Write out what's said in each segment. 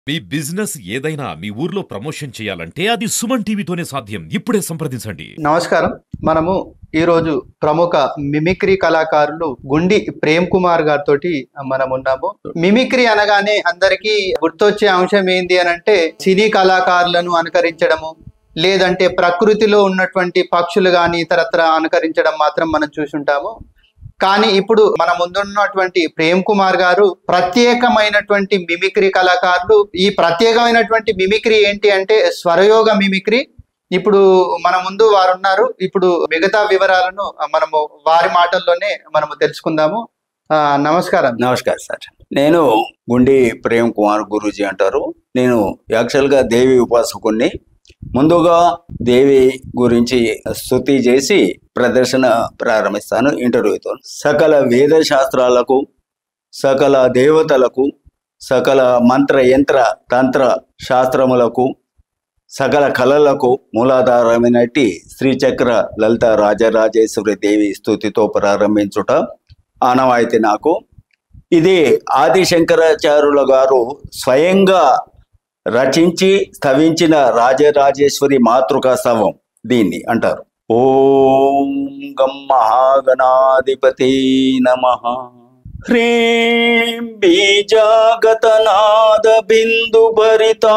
మీ business ఏదైనా మీ ఊర్లో promotion చేయాలంటే అది సుమన్ టీవీతోనే సాధ్యం ఇప్పుడే సంప్రదించండి నమస్కారం మనము ఈరోజు ప్రముఖ మిమిక్రీ కళాకారులు గుండి ప్రేమ్ కుమార్ గారితో మనం ఉన్నాము మిమిక్రీ అనగానే అందరికీ గుర్తొచ్చే అంశం ఏంది అని అంటే సినీ కళాకారులను అనుకరించడము లేదంటే ప్రకృతిలో ఉన్నటువంటి పక్షులు కానీ ఇతరత్ర అనుకరించడం మాత్రం మనం చూసుంటాము కానీ ఇప్పుడు మన ముందున్నటువంటి ప్రేమ్ కుమార్ గారు ప్రత్యేకమైనటువంటి మిమిక్రీ కళాకారులు ఈ ప్రత్యేకమైనటువంటి మిమిక్రీ ఏంటి అంటే స్వరయోగ మిమిక్రీ ఇప్పుడు మన ముందు వారు ఉన్నారు ఇప్పుడు మిగతా వివరాలను మనము వారి మాటల్లోనే మనము తెలుసుకుందాము ఆ, నమస్కారం నమస్కారం సార్ నేను గుండి ప్రేమ్ కుమార్ గురూజీ అంటారు నేను యాక్చువల్గా దేవి ఉపాసకుణ్ణి ముందుగా దేవి గురించి స్తుతి చేసి ప్రదర్శన ప్రారంభిస్తాను ఇంటర్వ్యూతో సకల వేద శాస్త్రాలకు సకల దేవతలకు సకల మంత్ర యంత్ర తంత్ర శాస్త్రములకు సకల కళలకు మూలాధారమైనట్టి శ్రీచక్ర లలిత రాజరాజేశ్వరి దేవి స్తుతితో ప్రారంభించుట ఆనవాయితీ నాకు ఇది ఆదిశంకరాచార్యుల గారు స్వయంగా రచించి స్థవించిన రాజరాజేశ్వరి మాతృకా స్తవం దీన్ని అంటారు ఓం గం మహాగణాధిపతి నమ హ్రీం బీజాగతనాద బిందు భరితా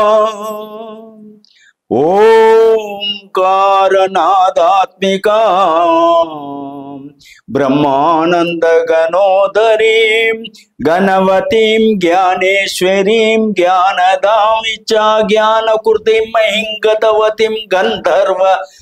ఓంకారనాదాత్మికా బ్రహ్మానందగణోదరీం గణవతీం జ్ఞానేశ్వరీం జ్ఞానదాం ఇచ్చా జ్ఞానకృతిం మహింగతవతిం గంధర్వ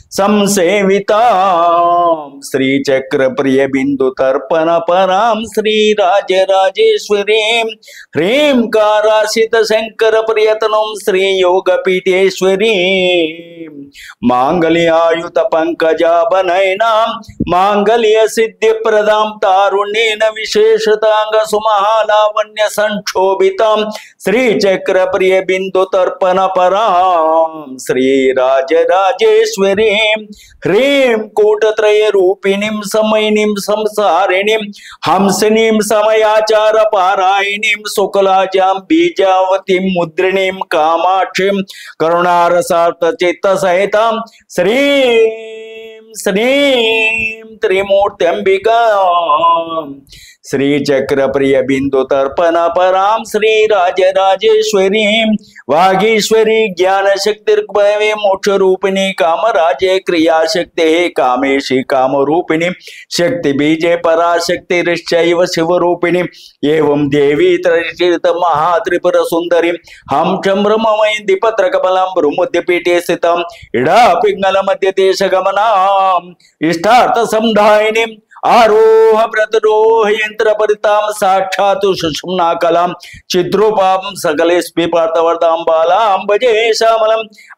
సంసేవితాం శ్రీచక్ర ప్రియ బిందు తర్పణ పరాం శ్రీ రాజరాజేశ్వరీం హ్రీం కారాసిత శంకర ప్రియతనం శ్రీ యోగ పీఠేశ్వరీం మాంగళ్యాయుత పంకజాబనైనాం మాంగళ్య సిద్ధి ప్రదాం తారుణ్యేన విశేషతాంగ సుమహాలావణ్య సంక్షోభితాం శ్రీచక్ర ప్రియ బిందు తర్పణ పరాం శ్రీ రాజరాజేశ్వరీం హ్రీం కూటత్రయ రూపిణిం సమయినిం సంసారిణిం హంసినీం సమయాచార పారాయణిం శుక్లాజాం బీజావతిం ముద్రిణీం కామాక్షిం కరుణారసార్థ చిత్త సహితం శ్రీం శ్రీం త్రిమూర్త్యంబికా శ్రీచక్ర ప్రియ బిందు తర్పణ పరాం శ్రీ రాజరాజేశ్వరీం వాగీశ్వరి జ్ఞాన శక్తిర్భవే మోక్ష రూపిణి కామరాజే క్రియాశక్తి కామేశి కామరూపిణి శక్తి బీజే పరాశక్తి రిశ్చైవ శివరూపిణి ఏవం దేవీ త్రిత మహాత్రిపుర సుందరి హం చంద్రమమయ దీపత్రకమలం భ్రూముద్యపీఠే స్థితం ఇడా పింగళ మధ్య దేశ గమనాం ఇష్టార్థ సంధాయిని ఆరోహ ప్రతిరోహ యంత్ర పరితాం సాక్షాత్ సుషుమ్నా కలాం చిద్రూపాం సకలేస్మి పార్థవర్తాం బాలాం భజే శ్యామలం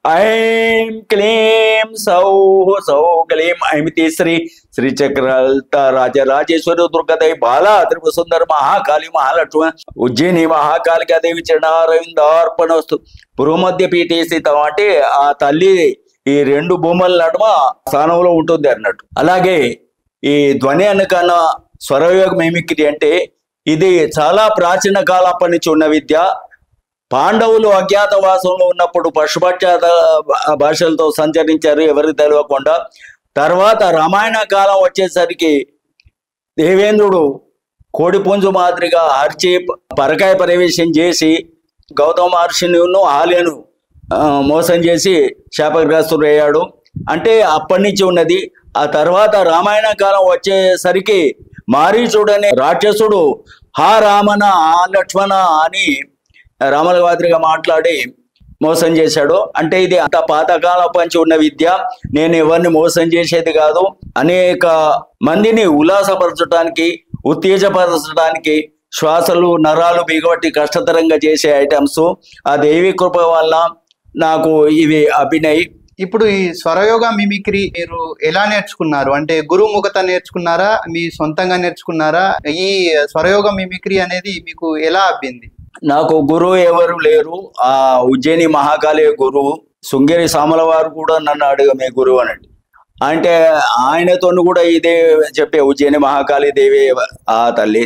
ఐం క్లీం సౌః సౌ క్లీం ఐమితి శ్రీ శ్రీచక్రల్త రాజరాజేశ్వరి దుర్గదై బాలా త్రిపుర సుందర మహాకాళి మహాలక్ష్మి ఉజ్జయిని మహాకాళికా దేవి చరణారవిందార్పణస్తు భూమధ్య పీఠే స్థితం అంటే ఆ తల్లి ఈ రెండు భూముల నడుమ స్థానంలో ఉంటుంది అన్నట్టు అలాగే ఈ ధ్వని అనకన్న స్వరయోగ మిమిక్రీ అంటే ఇది చాలా ప్రాచీన కాలప్పటి నుంచి ఉన్న విద్య పాండవులు అజ్ఞాతవాసంలో ఉన్నప్పుడు పశుపక్షాత భాషలతో సంచరించారు ఎవరికి తెలియకుండా తర్వాత రామాయణ కాలం వచ్చేసరికి దేవేంద్రుడు కోడిపుంజు మాదిరిగా అరిచి పరకాయ ప్రవేశం చేసి గౌతమ మహర్షిని ఆలయను ఆ, మోసం చేసి శాపగ్రస్తుడయ్యాడు అంటే అప్పటి నుంచి ఉన్నది ఆ తర్వాత రామాయణ కాలం వచ్చేసరికి మారీచుడు అనే రాక్షసుడు హా రామన ఆ లక్ష్మణ అని రామల మాదిరిగా మాట్లాడి మోసం చేశాడు అంటే ఇది అంత పాతకాలం పంచి ఉన్న విద్య నేను ఎవరిని మోసం చేసేది కాదు అనేక మందిని ఉల్లాసపరచడానికి ఉత్తేజపరచడానికి శ్వాసలు నరాలు బిగబట్టి కష్టతరంగా చేసే ఐటమ్స్ ఆ దేవి కృప వల్ల నాకు ఇవి అభినయ్ ఇప్పుడు ఈ స్వరయోగ మిమిక్రీ మీరు ఎలా నేర్చుకున్నారు అంటే గురుముఖత నేర్చుకున్నారా మీ సొంతంగా నేర్చుకున్నారా ఈ స్వరయోగ మిమిక్రీ అనేది మీకు ఎలా అబ్బింది నాకు గురువు ఎవరు లేరు ఆ ఉజ్జయిని మహాకాళి గురువు శృంగేరి సామల వారు కూడా నన్ను అడుగు మీ గురువు అనండి అంటే ఆయనతో కూడా ఇదే చెప్పే ఉజ్జయిని మహాకాళి దేవి ఆ తల్లి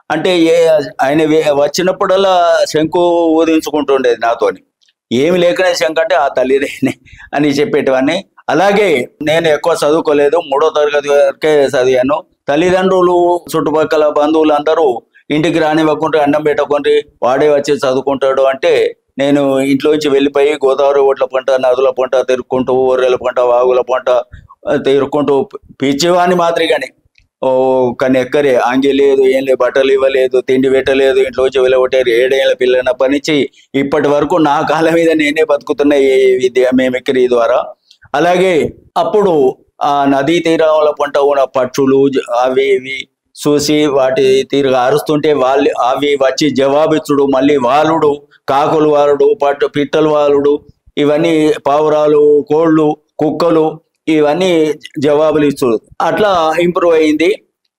అంటే ఏ ఆయన వే- వచ్చినప్పుడల్లా శంకు ఊదించుకుంటుండేది నాతోని ఏమి లేకనే శంకు అంటే ఆ తల్లిదేనే అని చెప్పేటివన్నీ అలాగే నేను ఎక్కువ చదువుకోలేదు మూడో తరగతి వరకే చదివాను తల్లిదండ్రులు చుట్టుపక్కల బంధువులు అందరూ ఇంటికి రానివ్వకుండా అన్నం పెట్టకుండా వాడే వచ్చి చదువుకుంటాడు అంటే నేను ఇంట్లోంచి వెళ్ళిపోయి గోదావరి ఓట్ల పంట నదుల పంట తిరుక్కుంటూ ఊర్రెల పంట వాగుల పంట ఆ, తిరుక్కుంటూ పిచ్చివాని మాదిరిగానే ఓ కానీ ఎక్కరే ఆంగి లేదు ఏం లేదు బట్టలు ఇవ్వలేదు తిండి పెట్టలేదు ఇంట్లోంచి వెళ్ళగొట్టారు ఏడేళ్ల పిల్లల పనిచి ఇప్పటి వరకు నా కాళ్ళ మీద నేనే బతుకుతున్న ఈ విద్య మేమిక్కరి ద్వారా అలాగే అప్పుడు ఆ నదీ తీరాల పంట ఉన్న పక్షులు జ- అవి ఇవి చూసి వాటి తీరుగా అరుస్తుంటే వాళ్ళు అవి వచ్చి జవాబిచ్చుడు మళ్ళీ వాలుడు కాకులు వాలుడు పట్టు పిట్టలు వాలుడు ఇవన్నీ పావురాలు కోళ్ళు కుక్కలు ఇవన్నీ జవాబులు ఇచ్చుడు అట్లా ఇంప్రూవ్ అయింది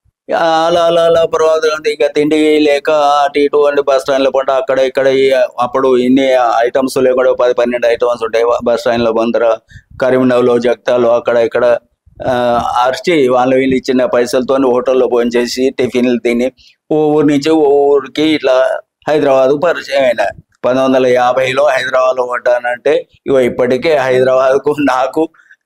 అలా అలా అలా తర్వాత ఇక తిండి లేక అటు ఇటు అండి బస్ స్టాండ్లో పంట అక్కడ ఇక్కడ ఈ అప్పుడు ఇన్ని ఐటమ్స్ లేకుండా పది పన్నెండు ఐటమ్స్ ఉంటాయి బస్ స్టాండ్లో బందర కరీంనగర్లో జగతాలు అక్కడ ఇక్కడ ఆ, అరిచి వాళ్ళు వీళ్ళు ఇచ్చిన పైసలతో హోటల్లో భోజనం చేసి టిఫిన్లు తిని ఓ ఊరి నుంచి ఓ ఊరికి ఇట్లా హైదరాబాద్ పరిచయం అయినా పంతొమ్మిది వందల యాభైలో హైదరాబాద్లో పడ్డానంటే ఇగో ఇప్పటికే హైదరాబాద్కు నాకు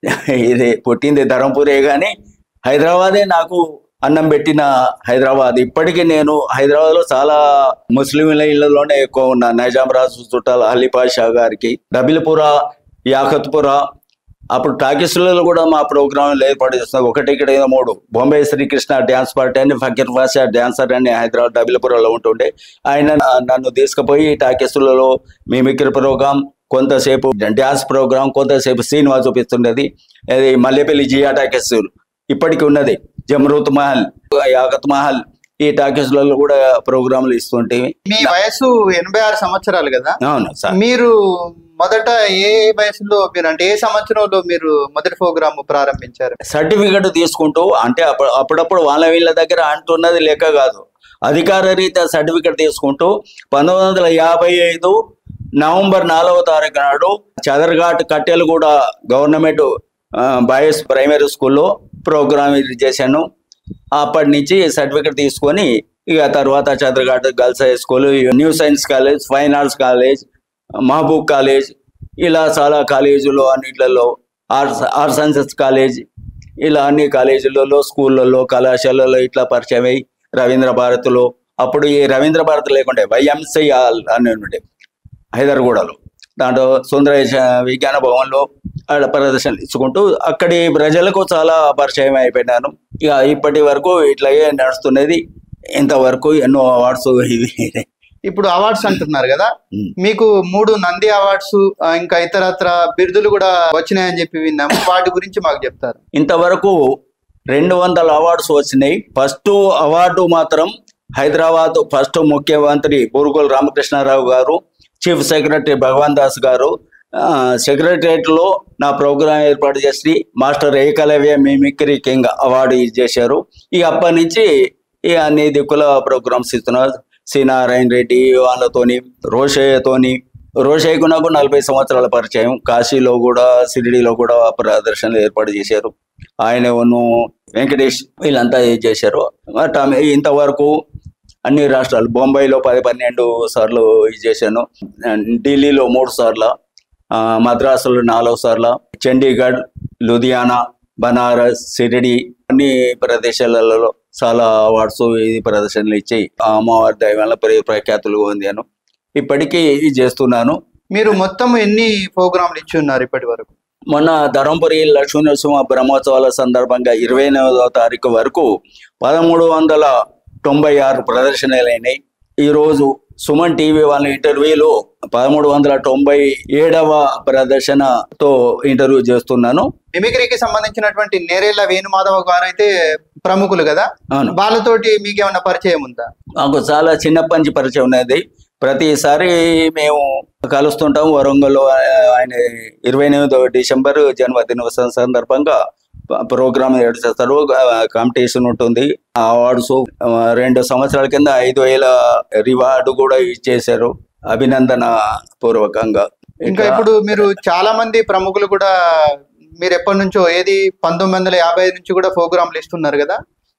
ఇది పుట్టింది ధరంపూరే కానీ హైదరాబాదే నాకు అన్నం పెట్టిన హైదరాబాద్ ఇప్పటికీ నేను హైదరాబాద్ లో చాలా ముస్లింల ఇళ్లలోనే ఎక్కువ ఉన్నా నైజాం రాజు చుట్టాలు అలీ పాషా గారికి డబిల్పుర యాకత్పుర అప్పుడు టాకీస్లలో కూడా మా ప్రోగ్రాంలు ఏర్పాటు చేస్తున్నాం ఒకటి ఇక్కడ ఏదో మూడు బొంబే శ్రీకృష్ణ డ్యాన్స్ పార్టీ అని ఫకీర్ పాషా డాన్సర్ అని హైదరాబాద్ డబిల్పురలో ఉంటుండే ఆయన నా- నన్ను తీసుకుపోయి టాకీస్లలో మిమిక్రీ ప్రోగ్రాం కొంతసేపు డ్యాన్స్ ప్రోగ్రాం కొంతసేపు సినిమా చూపిస్తుండేది అది మల్లెపల్లి జియా టాకీస్ ఇప్పటికి ఉన్నది జమరూత్ మహల్ యాగత్ మహల్ ఈ టాకీస్లలో కూడా ప్రోగ్రాంలు ఇస్తుంటే మీ వయసు ఎనభై ఆరు సంవత్సరాలు కదా అవును సార్ మీరు మొదట ఏ వయసులో మీరు అంటే ఏ సంవత్సరంలో మీరు మొదటి ప్రోగ్రామ్ ప్రారంభించారు సర్టిఫికెట్ తీసుకుంటూ అంటే అప్పుడు అప్పుడప్పుడు వాళ్ళ వీళ్ళ దగ్గర అంటున్నది లెక్క కాదు అధికార రీత్యా సర్టిఫికెట్ తీసుకుంటూ పంతొమ్మిది వందల యాభై ఐదు నవంబర్ నాలుగవ తారీఖు నాడు Chaderghat Kattelaguda government boys primary స్కూల్లో ప్రోగ్రామ్ ఇది చేశాను అప్పటి నుంచి సర్టిఫికెట్ తీసుకొని ఇక తర్వాత Chandraghat girls high school new science college fine arts college Mahbub college ఇలా చాలా కాలేజీలో అన్నిట్లలో ఆర్ట్స్ ఆర్ట్స్ సైన్సెస్ కాలేజ్ ఇలా అన్ని కాలేజీలలో స్కూళ్ళల్లో కళాశాలలో ఇట్లా పరిచయం అయ్యి రవీంద్ర భారతిలో అప్పుడు ఈ రవీంద్ర భారతి లేకుండే వైఎంసీ అని ఉండే హైదర్గూడలో దాంట్లో సుందరేశ విజ్ఞాన భవన్లో ఆడ ప్రదర్శనలు ఇచ్చుకుంటూ అక్కడి ప్రజలకు చాలా పరిచయం అయిపోయినాను ఇక ఇప్పటి వరకు ఇట్లాగే నడుస్తున్నది ఇంతవరకు ఎన్నో అవార్డ్స్ ఇవి ఇప్పుడు అవార్డ్స్ అంటున్నారు కదా ఉమ్. మీకు మూడు నంది అవార్డ్స్ ఆ, ఇంకా ఇతరత్ర బిరుదులు కూడా వచ్చినాయని చెప్పి విన్నాము వాటి గురించి మాకు చెప్తారు ఇంతవరకు రెండు వందల అవార్డ్స్ వచ్చినాయి ఫస్ట్ అవార్డు మాత్రం హైదరాబాద్ ఫస్ట్ ముఖ్యమంత్రి బూరుగుల రామకృష్ణారావు గారు చీఫ్ సెక్రటరీ భగవాన్ దాస్ గారు సెక్రటరియట్ లో నా ప్రోగ్రాం ఏర్పాటు చేసి master Ekalavya mimicry king award చేశారు ఇక అప్పటి నుంచి ఇక అన్ని దిక్కుల ప్రోగ్రామ్స్ ఇస్తున్నారు సి నారాయణ రెడ్డి వాళ్ళతోని రోషయ్యతోని రోషయ్యకు నాకు నలభై సంవత్సరాల పరిచయం కాశీలో కూడా షిరిడీలో కూడా ప్రదర్శనలు ఏర్పాటు చేశారు ఆయనను వెంకటేష్ వీళ్ళంతా ఇది చేశారు బట్ ఆమె ఇంతవరకు అన్ని రాష్ట్రాలు బొంబాయిలో పది పన్నెండు సార్లు ఇది చేశాను ఢిల్లీలో మూడు సార్లు ఆ, మద్రాసులో నాలుగు సార్లు చండీగఢ్ లుధియానా బనారస్ షిరిడి అన్ని ప్రదేశాలలో చాలా అవార్డ్స్ ఇది ప్రదర్శనలు ఇచ్చి ఆ అమ్మవారి దైవాల ప్ర ప్రఖ్యాతులు పొందాను ఇప్పటికీ ఇది చేస్తున్నాను మీరు మొత్తం ఎన్ని ప్రోగ్రాంలు ఇచ్చి ఉన్నారు ఇప్పటి వరకు మొన్న ధర్మపురి లక్ష్మీ నరసింహ బ్రహ్మోత్సవాల సందర్భంగా ఇరవై ఎనిమిదవ తారీఖు వరకు పదమూడు వందల తొంభై ఆరు ప్రదర్శనలు అయినాయి ఈ రోజు సుమన్ టీవీ వాళ్ళ ఇంటర్వ్యూలో పదమూడు వందల తొంభై ఏడవ ప్రదర్శనతో ఇంటర్వ్యూ చేస్తున్నాను మిమిక్రీకి సంబంధించినటువంటి నేరేళ్ల వేణుమాధవ్ గారు అయితే ప్రముఖులు కదా అవును వాళ్ళతోటి మీకు ఏమైనా పరిచయం ఉందా మాకు చాలా చిన్నప్పటి నుంచి పరిచయం ఉన్నది ప్రతిసారి మేము కలుస్తుంటాం వరంగల్లో ఆయన ఇరవై ఎనిమిదవ డిసెంబర్ జన్మదినోత్సవం సందర్భంగా ప్రోగ్రామ్ ఏడు చేస్తారు కాంపిటీషన్ ఉంటుంది ఆ అవార్డ్స్ రెండు సంవత్సరాల కింద ఐదు వేల రివార్డు కూడా ఇచ్చేశారు అభినందన పూర్వకంగా ఇంకా ఇప్పుడు మీరు చాలా మంది ప్రముఖులు కూడా మీరు ఎప్పటి నుంచో ఏది పంతొమ్మిది వందల యాభై నుంచి కూడా ప్రోగ్రాంలు ఇస్తున్నారు కదా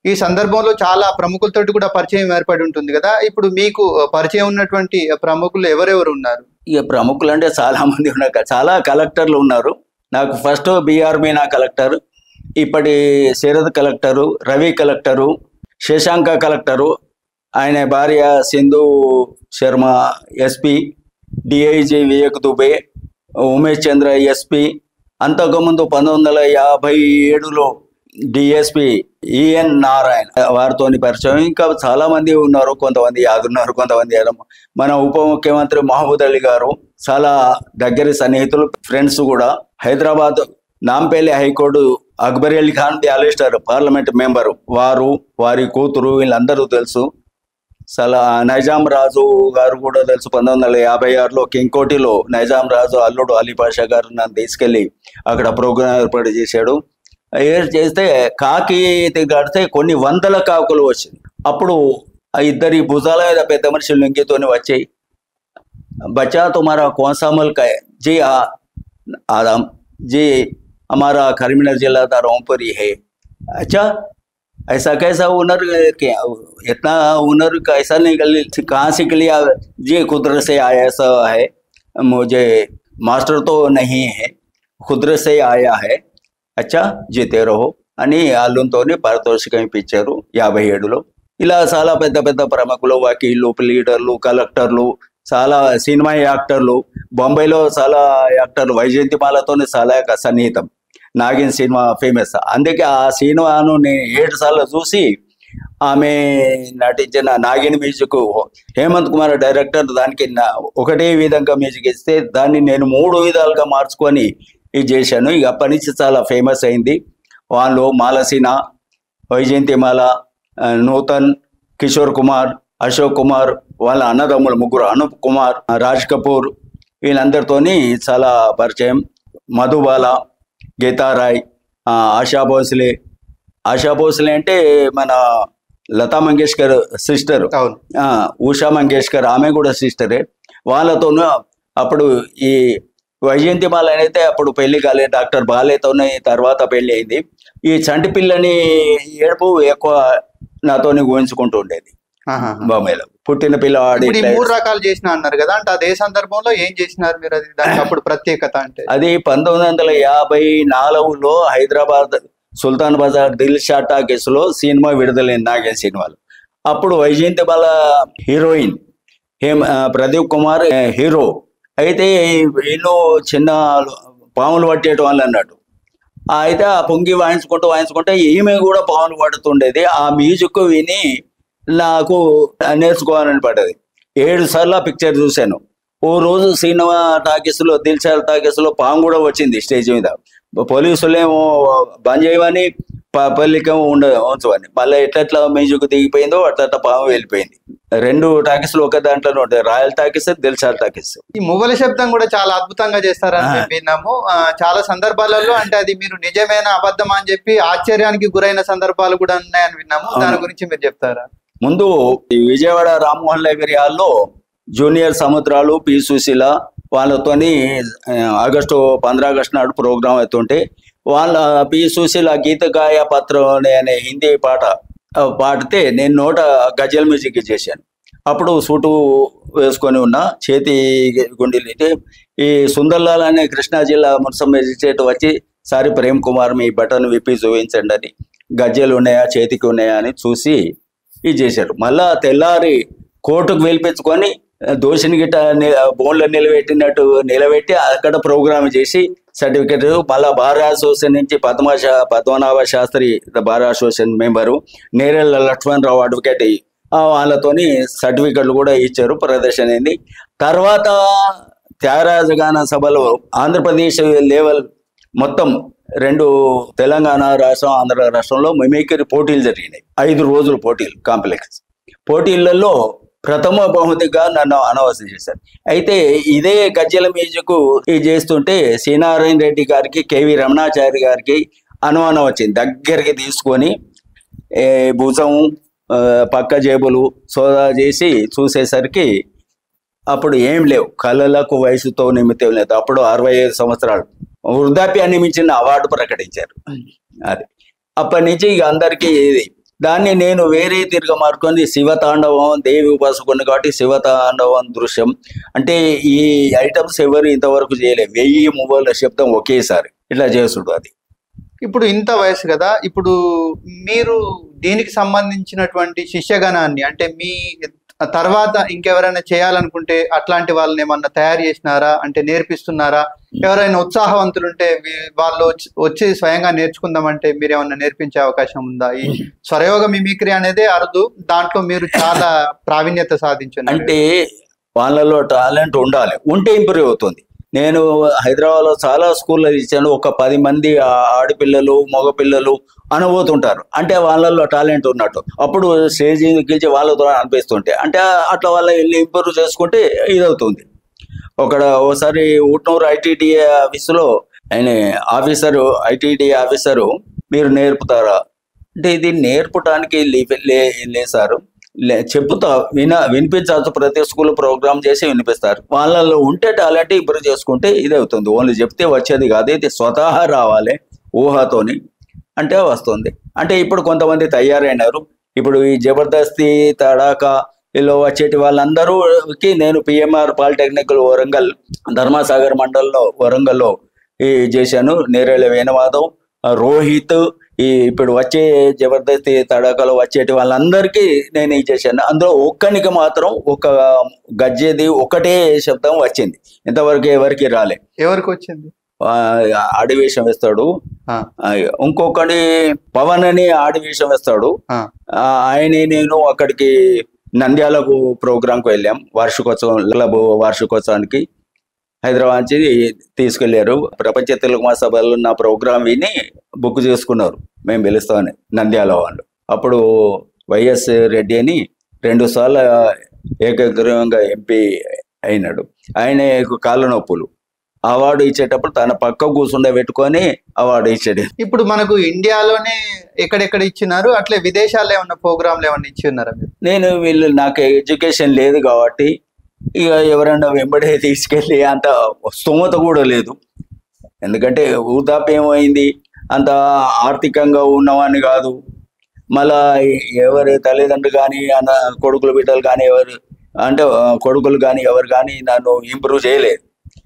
ఈ సందర్భంలో చాలా ప్రముఖులతోటి కూడా పరిచయం ఏర్పడి ఉంటుంది కదా ఇప్పుడు మీకు పరిచయం ఉన్నటువంటి ప్రముఖులు ఎవరెవరు ఉన్నారు ఇక ప్రముఖులు అంటే చాలా మంది ఉన్నారు కదా. చాలా కలెక్టర్లు ఉన్నారు నాకు ఫస్ట్ బిఆర్ మీనా కలెక్టర్ ఇప్పటి Sharad collector Ravi collector Shashanka collector ఆయన భార్య Sindhu Sharma SP DIG Vivek Dubey Umesh Chandra SP అంతకుముందు పంతొమ్మిది వందల యాభై ఏడులో డిఎస్పి ఈఎన్ నారాయణ వారితోని పరిచయం ఇంకా చాలా మంది ఉన్నారు కొంతమంది యాదున్నారు కొంతమంది యాదు. మన ఉప ముఖ్యమంత్రి మహమూద్ అలీ గారు చాలా దగ్గర సన్నిహితులు ఫ్రెండ్స్ కూడా Hyderabad Nampally high court Akbar Ali Khan barrister parliament member వారు వారి కూతురు వీళ్ళందరూ తెలుసు చాలా నైజాం రాజు గారు కూడా తెలుసు పంతొమ్మిది వందల యాభై ఆరులో కింగ్కోటిలో నైజాం రాజు అల్లుడు అలీ పాషా గారు నన్ను తీసుకెళ్లి అక్కడ ప్రోగ్రాం ఏర్పాటు చేశాడు ఏర్ చేస్తే కాకి కడితే కొన్ని వందల కాకులు వచ్చింది అప్పుడు ఆ ఇద్దరి భుజాల మీద పెద్ద మనుషులు లొంగితోని వచ్చాయి बच्चा तुम्हारा कौन सा मुल्क है जी आ, आदम जी हमारा करीमनगर जिला था रोमपुरी है अच्छा ऐसा कैसा हुनर क्या इतना हुनर का ऐसा निकल कहाँ से लिया जी कुदरत से आया ऐसा है मुझे मास्टर तो नहीं है కుదరత్ సే ఆయా హే అచ్చా జీతే రహో అని వాళ్ళతోని పారితోషికం ఇప్పించారు యాభై ఏడులో ఇలా చాలా పెద్ద పెద్ద ప్రముఖులు వకీళ్ళు లీడర్లు కలెక్టర్లు చాలా సినిమా యాక్టర్లు బొంబాయిలో చాలా యాక్టర్లు వైజయంతిమాలతో చాలా సన్నిహితం నాగిన్ సినిమా ఫేమస్ అందుకే ఆ సినిమాను నేను ఏడు సార్లు చూసి ఆమె నటించిన నాగిన్ మ్యూజిక్ హేమంత్ కుమార్ డైరెక్టర్ దానికి నా- ఒకటే విధంగా మ్యూజిక్ ఇస్తే దాన్ని నేను మూడు విధాలుగా మార్చుకొని ఇది చేశాను ఇక అప్పటి నుంచి చాలా ఫేమస్ అయింది వాళ్ళు మాలసీన వైజయంతిమాల ఆ, నూతన్ కిషోర్ కుమార్ అశోక్ కుమార్ వాళ్ళ అన్నదమ్ములు ముగ్గురు అనూప్ కుమార్ రాజ్ కపూర్ వీళ్ళందరితోని చాలా పరిచయం మధుబాల గీతారాయ్ ఆ, ఆశా భోస్లే ఆశా భోస్లే అంటే మన లతా మంగేష్కర్ సిస్టర్ అవును ఉషా మంగేష్కర్ ఆమె కూడా సిస్టరే వాళ్ళతోనూ అప్పుడు ఈ వైజయంతిమాల అయితే అప్పుడు పెళ్లి కాలేదు డాక్టర్ బాలేతోనే తర్వాత పెళ్లి అయింది ఈ చంటి పిల్లని ఏడుపు ఎక్కువ నాతోని ఊహించుకుంటూ ఉండేది ఆహా. బొమ్మలో పుట్టిన పిల్లవాడి ఇప్పుడు ఈ ఇట్లా మూడు రకాలు చేసిన అన్నారు కదా అంటే అదే సందర్భంలో ఏం చేసినారు మీరు అది దానికి అప్పుడు ప్రత్యేకత అంటే అది పంతొమ్మిది వందల యాభై నాలుగులో హైదరాబాద్ సుల్తాన్ బజార్ దిల్ షా టాకీస్ లో సినిమా విడుదలైంది నాగే సినిమాలు అప్పుడు వైజయంతిమాల హీరోయిన్ హేమ ఆ, ప్రదీప్ కుమార్ ఆ, హీరో అయితే వీళ్ళు చిన్న పాములు పట్టేయటం వాళ్ళు అన్నట్టు ఆ, అయితే ఆ పొంగి వాయించుకుంటూ వాయించుకుంటే ఈమె కూడా పాములు పడుతుండేది ఆ మ్యూజిక్ విని నాకు నేర్చుకోవాలని పడ్డది ఏడు సార్లు ఆ పిక్చర్ చూశాను ఓ రోజు సినిమా టాకీస్ లో దిల్చాల్ టాకీస్ లో పాము కూడా వచ్చింది స్టేజ్ మీద పోలీసులేమో బంద్ చేయమని ప- పల్లికేమో ఉండ ఉంచమని మళ్ళీ ఎట్లట్లా మ్యూజిక్ దిగిపోయిందో అట్లా పాము వెళ్ళిపోయింది రెండు టాకీస్ లో ఒక దాంట్లోనే ఉంటాయి రాయల్ టాకీస్ దిల్చాల్ టాకీస్ ఈ మువ్వల శబ్దం కూడా చాలా అద్భుతంగా చేస్తారని ఆ. మేము విన్నాము ఆ, చాలా సందర్భాలలో అంటే అది మీరు నిజమైన అబద్ధం అని చెప్పి ఆశ్చర్యానికి గురైన సందర్భాలు కూడా ఉన్నాయని విన్నాము దాని అవును. గురించి మీరు చెప్తారా ముందు ఈ విజయవాడ రామ్మోహన్ లైబ్రరీ హాల్లో జూనియర్ సముద్రాలు పి సుశీల వాళ్ళతోని ఆ, ఆగస్టు పంద్రా ఆగస్టు నాడు ప్రోగ్రాం అవుతుంటే వాళ్ళ పి సుశీల గీతకాయ పత్రం అనే హిందీ పాట ఆ, పాడితే నేను నోట గజల్ మ్యూజిక్ చేశాను అప్పుడు సూటు వేసుకొని ఉన్న చేతి గుండెలు అయితే ఈ సుందర్లాల్ అనే కృష్ణా జిల్లా మున్సం మెజిస్ట్రేట్ వచ్చి సారి ప్రేమ్ కుమార్ మీ బటన్ విప్పి చూపించండి అని గజ్జెలు ఉన్నాయా చేతికి ఉన్నాయా అని చూసి ఇది చేశారు మళ్ళా తెల్లారి కోర్టుకు పిలిపించుకొని ఆ, దోషిని గిట్ట ని- బోన్లో నిలబెట్టినట్టు నిలబెట్టి అక్కడ ప్రోగ్రామ్ చేసి సర్టిఫికెట్ మళ్ళా బార్ అసోసియేషన్ నుంచి పద్మ శా- Padmanabha Shastri bar association member Nerella Lakshmanarao advocate ఆ, వాళ్ళతోని సర్టిఫికెట్లు కూడా ఇచ్చారు ప్రదర్శన అయింది తర్వాత త్యాగరాజ గాన సభలో ఆంధ్రప్రదేశ్ లెవెల్ మొత్తం రెండు తెలంగాణ రాష్ట్రం ఆంధ్ర రాష్ట్రంలో మిమిక్రీ పోటీలు జరిగినాయి ఐదు రోజులు పోటీలు కాంప్లెక్స్ పోటీలలో ప్రథమ బహుమతిగా నన్ను అనవసరం చేశారు అయితే ఇదే గజ్జల మ్యూజిక్ ఇది చేస్తుంటే శ్రీనారాయణ రెడ్డి గారికి కేవి రమణాచారి గారికి అనుమానం వచ్చింది దగ్గరికి తీసుకొని ఏ, భుజం ఆ, పక్క జేబులు సోదా చేసి చూసేసరికి అప్పుడు ఏం లేవు కళలకు వయసుతో నిమిత్తం లేదు అప్పుడు అరవై ఐదు సంవత్సరాలు వృద్ధాప్యాన్ని మించిన అవార్డు ప్రకటించారు అది అప్పటి నుంచి ఇక అందరికీ ఇది దాన్ని నేను వేరే తిరగ మార్కొని శివతాండవం దేవి ఉపాసకుని కాబట్టి శివతాండవం దృశ్యం అంటే ఈ ఐటమ్స్ ఎవరు ఇంతవరకు చేయలేదు వెయ్యి మువ్వల శబ్దం ఒకేసారి ఇట్లా చేసుడు అది ఇప్పుడు ఇంత వయసు కదా ఇప్పుడు మీరు దీనికి సంబంధించినటువంటి శిష్యగణాన్ని అంటే మీ తర్వాత ఇంకెవరైనా చేయాలనుకుంటే అట్లాంటి వాళ్ళని ఏమన్నా తయారు చేసినారా అంటే నేర్పిస్తున్నారా ఎవరైనా ఉత్సాహవంతులు ఉంటే వీ- వాళ్ళు వచ్చి- వచ్చి స్వయంగా నేర్చుకుందామంటే మీరు ఏమన్నా నేర్పించే అవకాశం ఉందా ఈ స్వరయోగ మిమిక్రీ అనేది అరుదు దాంట్లో మీరు చాలా ప్రావీణ్యత సాధించారు అంటే వాళ్ళలో టాలెంట్ ఉండాలి ఉంటే ఇంప్రూవ్ అవుతుంది నేను హైదరాబాద్లో చాలా స్కూల్లో ఇచ్చాను ఒక పది మంది ఆ- ఆడపిల్లలు మగపిల్లలు అనబోతుంటారు అంటే వాళ్ళల్లో టాలెంట్ ఉన్నట్టు అప్పుడు స్టేజ్ గెలిచి వాళ్ళతో అనిపిస్తుంటే అంటే అట్లా వాళ్ళ వెళ్ళి ఇంప్రూవ్ చేసుకుంటే ఇదవుతుంది ఒకడ ఓసారి ఊట్నూరు ఐటీడీఏ ఆఫీసులో ఆయన ఆఫీసరు ఐటీడీ ఆఫీసరు మీరు నేర్పుతారా అంటే ఇది నేర్పడానికి లే- లే- లేదు సార్ లే- చెప్తా విన వినిపించవచ్చు ప్రతి స్కూల్ ప్రోగ్రామ్ చేసి వినిపిస్తారు వాళ్ళలో ఉంటే టాలెంట్ ఇంప్రూవ్ చేసుకుంటే ఇది అవుతుంది ఓన్లీ చెప్తే వచ్చేది కాదు ఇది స్వతహా రావాలి ఊహతోని అంటే వస్తుంది అంటే ఇప్పుడు కొంతమంది తయారైనారు ఇప్పుడు ఈ జబర్దస్తి తడాకా ఇలా వచ్చేటి వాళ్ళందరూకి నేను పిఎంఆర్ పాలిటెక్నిక్ వరంగల్ ధర్మసాగర్ మండలంలో వరంగల్లో ఈ చేశాను నేరేళ్ళ వేణుమాధవ్ ఆ రోహిత్ ఈ ఇప్పుడు వచ్చే జబర్దస్తి తడాకలో వచ్చేటి వాళ్ళందరికీ నేను ఇది చేశాను అందులో ఒక్కనికి మాత్రం ఒక గజ్జేది ఒకటే శబ్దం వచ్చింది ఇంతవరకు ఎవరికి రాలే ఎవరికి వచ్చింది ఆ, ఆడివేషం వేస్తాడు ఆ, ఆ, ఇంకొకటి పవన్ అని ఆడివేషం వేస్తాడు ఆ. ఆ, ఆయనే నేను అక్కడికి నంద్యాలకు ప్రోగ్రాంకి వెళ్ళాం వార్షికోత్సవం క్లబ్ వార్షికోత్సవానికి హైదరాబాద్ నుంచి తీసుకెళ్లారు ప్రపంచ తెలుగు మహాసభలో నా ప్రోగ్రాం విని బుక్ చేసుకున్నారు మేము పిలుస్తామని నంద్యాల వాళ్ళు అప్పుడు వైఎస్ రెడ్డి అని రెండు సార్లు ఏకగ్రీవంగా ఎంపీ అయినాడు ఆయన కాళ్ళ నొప్పులు అవార్డు ఇచ్చేటప్పుడు తన పక్క కూర్చుండే పెట్టుకొని అవార్డు ఇచ్చాడు ఇప్పుడు మనకు ఇండియాలోనే ఎక్కడెక్కడ ఇచ్చినారు అట్లే విదేశాల్లో ఏమన్నా ప్రోగ్రాంలు ఏమన్నా ఇచ్చి ఉన్నారా మీరు నేను వీళ్ళు నాకు ఎడ్యుకేషన్ లేదు కాబట్టి ఇక ఎవరైనా వెంబడే తీసుకెళ్ళి అంత స్తోమత కూడా లేదు ఎందుకంటే వృద్ధాప్యం అయింది అంత ఆర్థికంగా ఉన్నవాడిని కాదు మళ్ళా ఎవరి తల్లిదండ్రులు కానీ అన్న కొడుకులు బిడ్డలు కానీ ఎవరు అంటే ఆ, కొడుకులు కానీ ఎవరు కానీ నన్ను ఇంప్రూవ్ చేయలేదు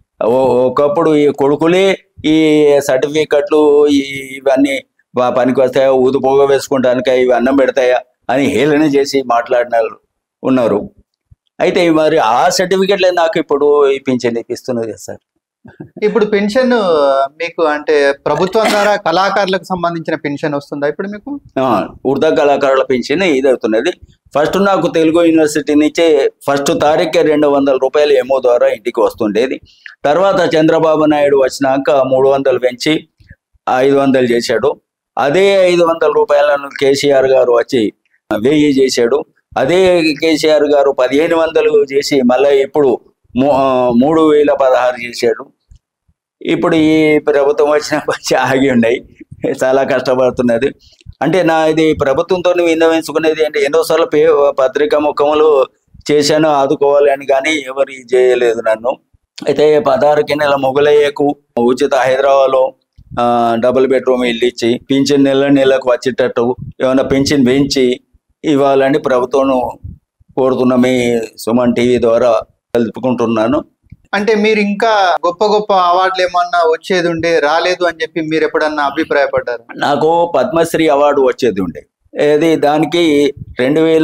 ఓ- ఒకప్పుడు ఈ కొడుకులే ఈ సర్టిఫికెట్లు ఈ ఇవన్నీ బా- పనికి వస్తాయా ఊదు పోగ వేసుకుంటానికా ఇవి అన్నం పెడతాయా అని హేళన చేసి మాట్లాడినారు ఉన్నారు అయితే మరి ఆ సర్టిఫికెట్లే నాకు ఇప్పుడు ఈ పింఛన్ ఇప్పిస్తున్నది సార్ ఇప్పుడు పెన్షన్ మీకు అంటే ప్రభుత్వం ద్వారా కళాకారులకు సంబంధించిన పెన్షన్ వస్తుందా ఇప్పుడు మీకు ఆ, ఉర్దా కళాకారుల పెన్షన్ ఇది అవుతున్నది ఫస్ట్ నాకు తెలుగు యూనివర్సిటీ నుంచే ఫస్ట్ తారీఖే రెండు వందల రూపాయలు ఏమో ద్వారా ఇంటికి వస్తుండేది తర్వాత చంద్రబాబు నాయుడు వచ్చినాక మూడు వందలు పెంచి ఐదు వందలు చేశాడు అదే ఐదు వందల రూపాయలను కేసీఆర్ గారు వచ్చి వెయ్యి చేశాడు అదే కేసీఆర్ గారు పదిహేను వందలు చేసి మళ్ళీ ఇప్పుడు మూ- ఆ, మూడు వేల పదహారు చేశాడు ఇప్పుడు ఈ ప్రభుత్వం వచ్చిన వచ్చి ఆగి ఉన్నాయి చాలా కష్టపడుతున్నది అంటే నా ఇది ప్రభుత్వంతో విన్నవించుకునేది అంటే ఎన్నోసార్లు పే పత్రికా ముఖములు చేశాను ఆదుకోవాలి అని కానీ ఎవరు ఇది చేయలేదు నన్ను అయితే పదహారు కిన్నెల మొగలయ్యకు ఉచిత హైదరాబాద్లో ఆ, డబుల్ బెడ్రూమ్ ఇల్లు ఇచ్చి పింఛన్ నెల నెలకు వచ్చేటట్టు ఏమైనా పింఛన్ పెంచి ఇవ్వాలని ప్రభుత్వం కోరుతున్న మీ సుమన్ టీవీ ద్వారా తెలుపుకుంటున్నాను అంటే మీరు ఇంకా గొప్ప గొప్ప అవార్డులు ఏమన్నా వచ్చేది ఉండే రాలేదు అని చెప్పి మీరు ఎప్పుడన్నా అభిప్రాయపడ్డారు నాకు పద్మశ్రీ అవార్డు వచ్చేది ఉండే ఏది దానికి రెండు వేల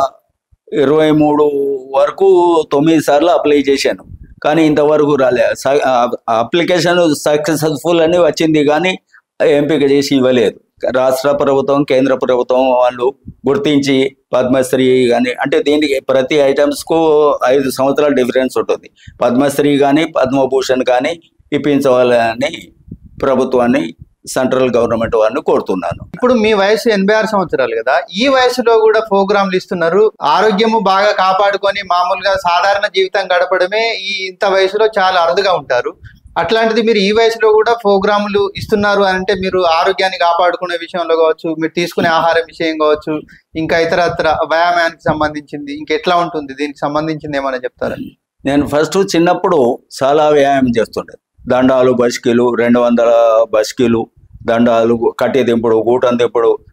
ఇరవై మూడు వరకు తొమ్మిది సార్లు అప్లై చేశాను కానీ ఇంతవరకు రాలే స- ఆ- అప్లికేషన్ సక్సెస్ఫుల్ అని వచ్చింది కానీ ఎంపిక చేసి ఇవ్వలేదు రాష్ట్ర ప్రభుత్వం కేంద్ర ప్రభుత్వం వాళ్ళు గుర్తించి పద్మశ్రీ కానీ అంటే దీనికి ప్రతి ఐటమ్స్ కు ఐదు సంవత్సరాల డిఫరెన్స్ ఉంటుంది పద్మశ్రీ కానీ పద్మభూషణ్ కానీ ఇప్పించవాలని ప్రభుత్వాన్ని సెంట్రల్ గవర్నమెంట్ వారిని కోరుతున్నాను ఇప్పుడు మీ వయసు ఎనభై ఆరు సంవత్సరాలు కదా ఈ వయసులో కూడా ప్రోగ్రాంలు ఇస్తున్నారు ఆరోగ్యము బాగా కాపాడుకొని మామూలుగా సాధారణ జీవితం గడపడమే ఈ ఇంత వయసులో చాలా అరుదుగా ఉంటారు అట్లాంటిది మీరు ఈ వయసులో కూడా ప్రోగ్రాములు ఇస్తున్నారు అంటే మీరు ఆరోగ్యాన్ని కాపాడుకునే విషయంలో కావచ్చు మీరు తీసుకునే ఆహారం విషయం కావచ్చు ఇంకా ఇతరత్ర వ్యాయామానికి సంబంధించింది ఇంకెట్లా ఉంటుంది దీనికి సంబంధించింది ఏమైనా చెప్తారా నేను ఫస్ట్ చిన్నప్పుడు చాలా వ్యాయామం చేస్తుండే దండాలు బస్కీలు రెండు వందల బస్కీలు దండాలు కట్టి దింపుడు గూటం దింపుడు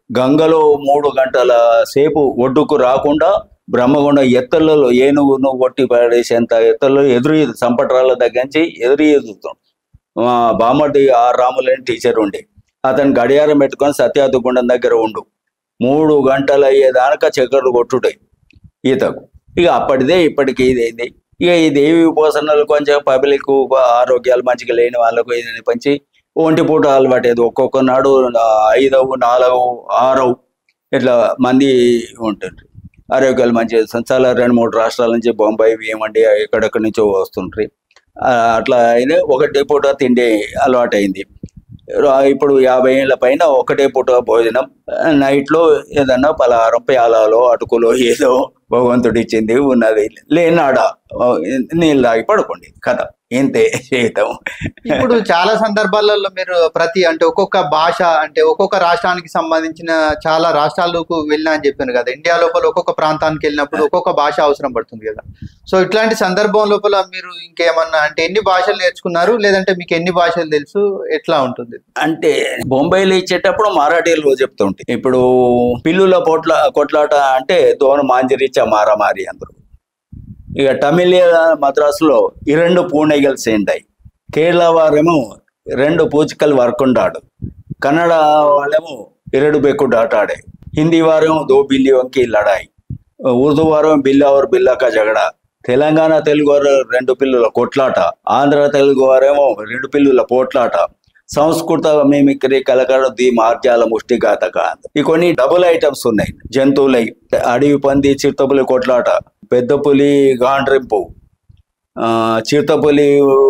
గంగలో మూడు గంటల సేపు ఒడ్డుకు రాకుండా బ్రహ్మగుండ ఎత్తులలో ఏనుగును కొట్టి పడేసేంత ఎత్తుల్లో ఎదురు సంపట్రాల దగ్గర నుంచి ఎదురు ఎదుగుతాం మా బామ్మడి ఆర్ రాములని టీచర్ ఉండే అతను గడియారం పెట్టుకొని సత్యాదుగుండం దగ్గర ఉండు మూడు గంటలు అయ్యేదానక చక్కర్లు కొట్టుటాయి ఈతకు ఇక అప్పటిదే ఇప్పటికి ఇదేంది ఇక ఈ దేవి ఉపాసనలు కొంచెం పబ్లిక్ ఆరోగ్యాలు మంచిగా లేని వాళ్ళకు ఇది పంచి ఒంటి పూట అలవాటేది ఒక్కొక్క నాడు ఐదవు నాలుగు ఆరవు ఇట్లా మంది ఉంటుంది ఆరోగ్యాలు మంచిగా చాలా రెండు మూడు రాష్ట్రాల నుంచి బొంబాయి ఏమండి ఎక్కడెక్కడి నుంచో వస్తుంటారు ఆ, అట్లా అయినా ఒకటే పూట తిండి అలవాటైంది రా- ఇప్పుడు యాభై ఏళ్ళ పైన ఒకటే పూట భోజనం నైట్లో ఏదన్నా పలహారం ప్యాలాలో అటుకులో ఏదో భగవంతుడు ఇచ్చింది ఉన్నది లేనాడ ఆ, నీళ్ళు తాగి పడుకోండి కథ ఇంతే జీవితం ఇప్పుడు చాలా సందర్భాలలో మీరు ప్రతి అంటే ఒక్కొక్క భాష అంటే ఒక్కొక్క రాష్ట్రానికి సంబంధించిన చాలా రాష్ట్రాలకు వెళ్ళినా అని చెప్పాను కదా ఇండియా లోపల ఒక్కొక్క ప్రాంతానికి వెళ్ళినప్పుడు ఒక్కొక్క భాష అవసరం పడుతుంది కదా సో ఇట్లాంటి సందర్భం లోపల మీరు ఇంకేమన్నా అంటే ఎన్ని భాషలు నేర్చుకున్నారు లేదంటే మీకు ఎన్ని భాషలు తెలుసు ఎట్లా ఉంటుంది అంటే బొంబాయిలో ఇచ్చేటప్పుడు మరాఠీలో చెప్తుంటే ఇప్పుడు పిల్లుల పొట్ల కొట్లాట అంటే దోన మాంజరిచ్చ మారామారి అందరు ఇక తమిళ మద్రాసులో ఈ రెండు పూణెగలు సేంటాయి కేరళ వారేమో రెండు పూచికలు వర్కుండాడు కన్నడ వాళ్ళేమో ఇరడు బెక్కుడు ఆట ఆడే హిందీ వారేమో దో బిల్లి వంకి లడాయి ఉర్దూ వారం బిల్లావర్ బిల్లాక జగడ తెలంగాణ తెలుగు వారు రెండు పిల్లుల కొట్లాట ఆంధ్ర తెలుగు వారేమో రెండు పిల్లుల పోట్లాట సంస్కృత మిమిక్రీ కలకడ ది మార్జాల ముష్టిఘాతక ఈ కొన్ని డబుల్ ఐటమ్స్ ఉన్నాయి జంతువులై అడవి పంది చిరుతపులి కొట్లాట పెద్ద పులి గాండ్రింపు ఆ, చిరుతపులి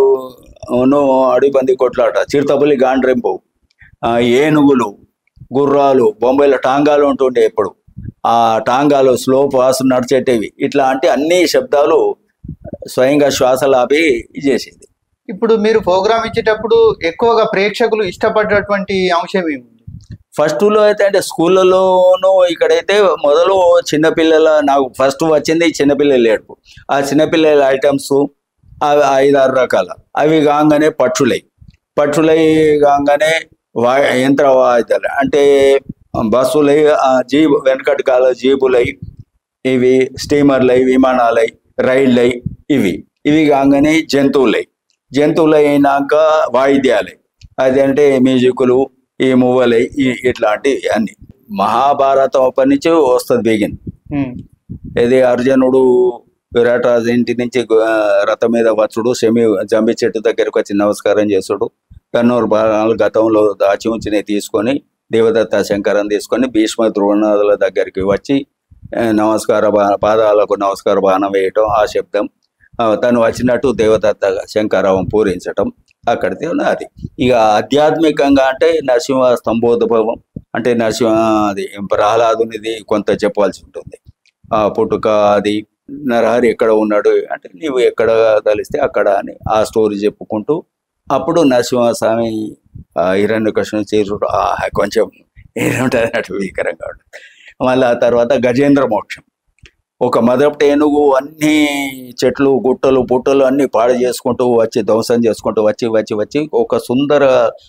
ను అడవి పంది కొట్లాట చిరుతపులి గాండ్రింపు ఆ, ఏనుగులు గుర్రాలు బొంబాయిలో టాంగాలు ఉంటుండే ఎప్పుడు ఆ టాంగాలు స్లో పాస్ నడిచేటివి ఇట్లా అంటే అన్ని శబ్దాలు స్వయంగా శ్వాసలు ఆపి చేసేది ఇప్పుడు మీరు ప్రోగ్రామ్ ఇచ్చేటప్పుడు ఎక్కువగా ప్రేక్షకులు ఇష్టపడేటువంటి అంశం ఏముంది ఫస్ట్ లో అయితే అంటే స్కూళ్ళలోనూ ఇక్కడైతే మొదలు చిన్నపిల్లల నాకు ఫస్ట్ వచ్చింది చిన్నపిల్లల ఏడుపు ఆ చిన్నపిల్లల ఐటమ్స్ అవి ఐదారు రకాల అవి కాగానే పట్టులై పట్టులై కాగానే వా యంత్ర వాయిద్యాలు అంటే బస్సులై ఆ జీబు వెనకటి కాల జీబులై ఇవి స్టీమర్లై విమానాలై రైళ్ళై ఇవి ఇవి కాగానే జంతువులై జంతువులు అయినాక వాయిద్యాలే అదంటే మ్యూజిక్లు ఈ మువ్వలై ఈ ఇట్లాంటివి అన్ని మహాభారతం అప్పటి నుంచి వస్తుంది బిగిన్ ఉమ్, ఇది అర్జునుడు విరాటరాజు ఇంటి నుంచి ఆ, రథం మీద వచ్చుడు సెమి జంబి చెట్టు దగ్గరకు వచ్చి నమస్కారం చేసుడు కన్నూరు బాణాలు గతంలో దాచి ఉంచినవి తీసుకొని దేవదత్త శంకరం తీసుకొని భీష్మ ద్రోణాదుల దగ్గరికి వచ్చి ఆ, నమస్కార బా- పాదాలకు నమస్కార బాణం వేయటం ఆ శబ్దం ఆ, తను వచ్చినట్టు దేవదత్త శంకరావం పూరించటం అక్కడితే ఉన్నది ఇక ఆధ్యాత్మికంగా అంటే నరసింహ స్తంభోద్భవం అంటే నరసింహ అది ప్రహ్లాదునిది కొంత చెప్పాల్సి ఉంటుంది ఆ పుట్టుక అది నరహరి ఎక్కడ ఉన్నాడు అంటే నీవు ఎక్కడ కలిస్తే అక్కడ అని ఆ స్టోరీ చెప్పుకుంటూ అప్పుడు నరసింహస్వామి హిరణ్యకృష్ణ చేరుడు ఆ కొంచెం ఏముంటుంది అన్నట్టు భీకరంగా ఉంటుంది మళ్ళీ ఆ తర్వాత గజేంద్ర మోక్షం ఒక మొదటి ఏనుగు అన్ని చెట్లు గుట్టలు పుట్టలు అన్ని పాడు చేసుకుంటూ వచ్చి ధ్వంసం చేసుకుంటూ వచ్చి వచ్చి వచ్చి ఒక సుందర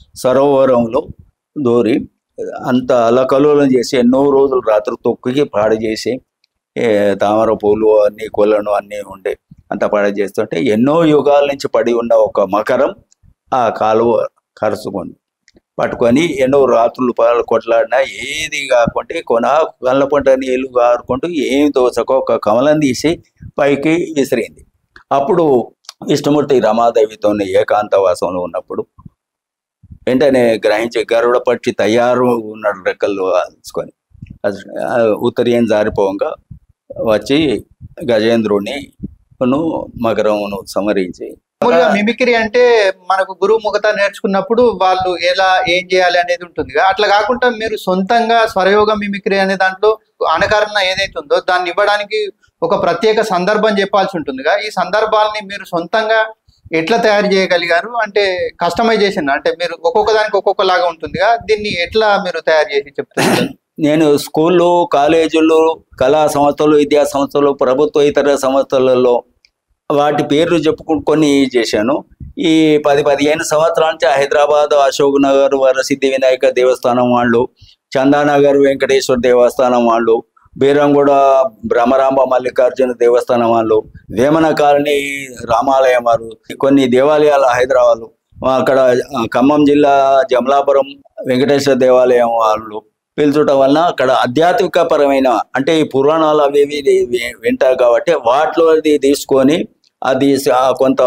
సరోవరంలో దూరి అంత అలకలోలం చేసి ఎన్నో రోజులు రాత్రి తొక్కి పాడు చేసి ఏ, తామర పూలు అన్ని కొలను అన్ని ఉండే అంత పాడు చేస్తుంటే ఎన్నో యుగాల నుంచి పడి ఉన్న ఒక మకరం ఆ కాలువ కరుచుకుంది పట్టుకొని ఎన్నో రాత్రులు పాలు కొట్లాడినా ఏది కాకుంటే కొన కళ్ళ పంట నీళ్లు కారుకుంటూ ఏం తోచక ఒక కమలం తీసి పైకి విసిరింది అప్పుడు విష్ణుమూర్తి రమాదేవితో ఏకాంతవాసంలో ఉన్నప్పుడు వెంటనే గ్రహించి గరుడ పక్షి తయారు ఉన్నాడు రెక్కలు అలుచుకొని అది, ఆ, ఉత్తరీయం జారిపోగా వచ్చి గజేంద్రుని మకరమును సమరించి మామూలుగా మిమిక్రీ అంటే మనకు గురువు ముఖత నేర్చుకున్నప్పుడు వాళ్ళు ఎలా ఏం చేయాలి అనేది ఉంటుంది అట్లా కాకుండా మీరు సొంతంగా స్వరయోగ మిమిక్రీ అనే దాంట్లో అనకరణ ఏదైతే ఉందో దాన్ని ఇవ్వడానికి ఒక ప్రత్యేక సందర్భం చెప్పాల్సి ఉంటుందిగా ఈ సందర్భాలని మీరు సొంతంగా ఎట్లా తయారు చేయగలిగారు అంటే కస్టమైజేషన్ అంటే మీరు ఒక్కొక్క దానికి ఒక్కొక్క లాగా ఉంటుందిగా దీన్ని ఎట్లా మీరు తయారు చేసి చెప్తున్నారు నేను స్కూళ్ళు కాలేజీలు కళా సంస్థలు విద్యా సంస్థలు ప్రభుత్వ ఇతర సంస్థలలో వాటి పేర్లు చెప్పుకుంటూ కొన్ని చేశాను ఈ పది పదిహేను సంవత్సరాల నుంచి హైదరాబాద్ అశోక్ నగర్ వరసిద్ధి వినాయక దేవస్థానం వాళ్ళు చందానగర్ వెంకటేశ్వర దేవస్థానం వాళ్ళు బీరంగూడ భ్రమరాంబ మల్లికార్జున దేవస్థానం వాళ్ళు వేమన కాలనీ రామాలయం వారు కొన్ని దేవాలయాలు హైదరాబాద్ అక్కడ ఆ, ఖమ్మం జిల్లా జమలాపురం వెంకటేశ్వర దేవాలయం వాళ్ళు పిలుచుట వలన అక్కడ ఆధ్యాత్మిక పరమైన అంటే ఈ పురాణాలు అవి ఇవి వి- వి- వింటారు కాబట్టి వాటిలోది తీసుకొని అది స- ఆ కొంత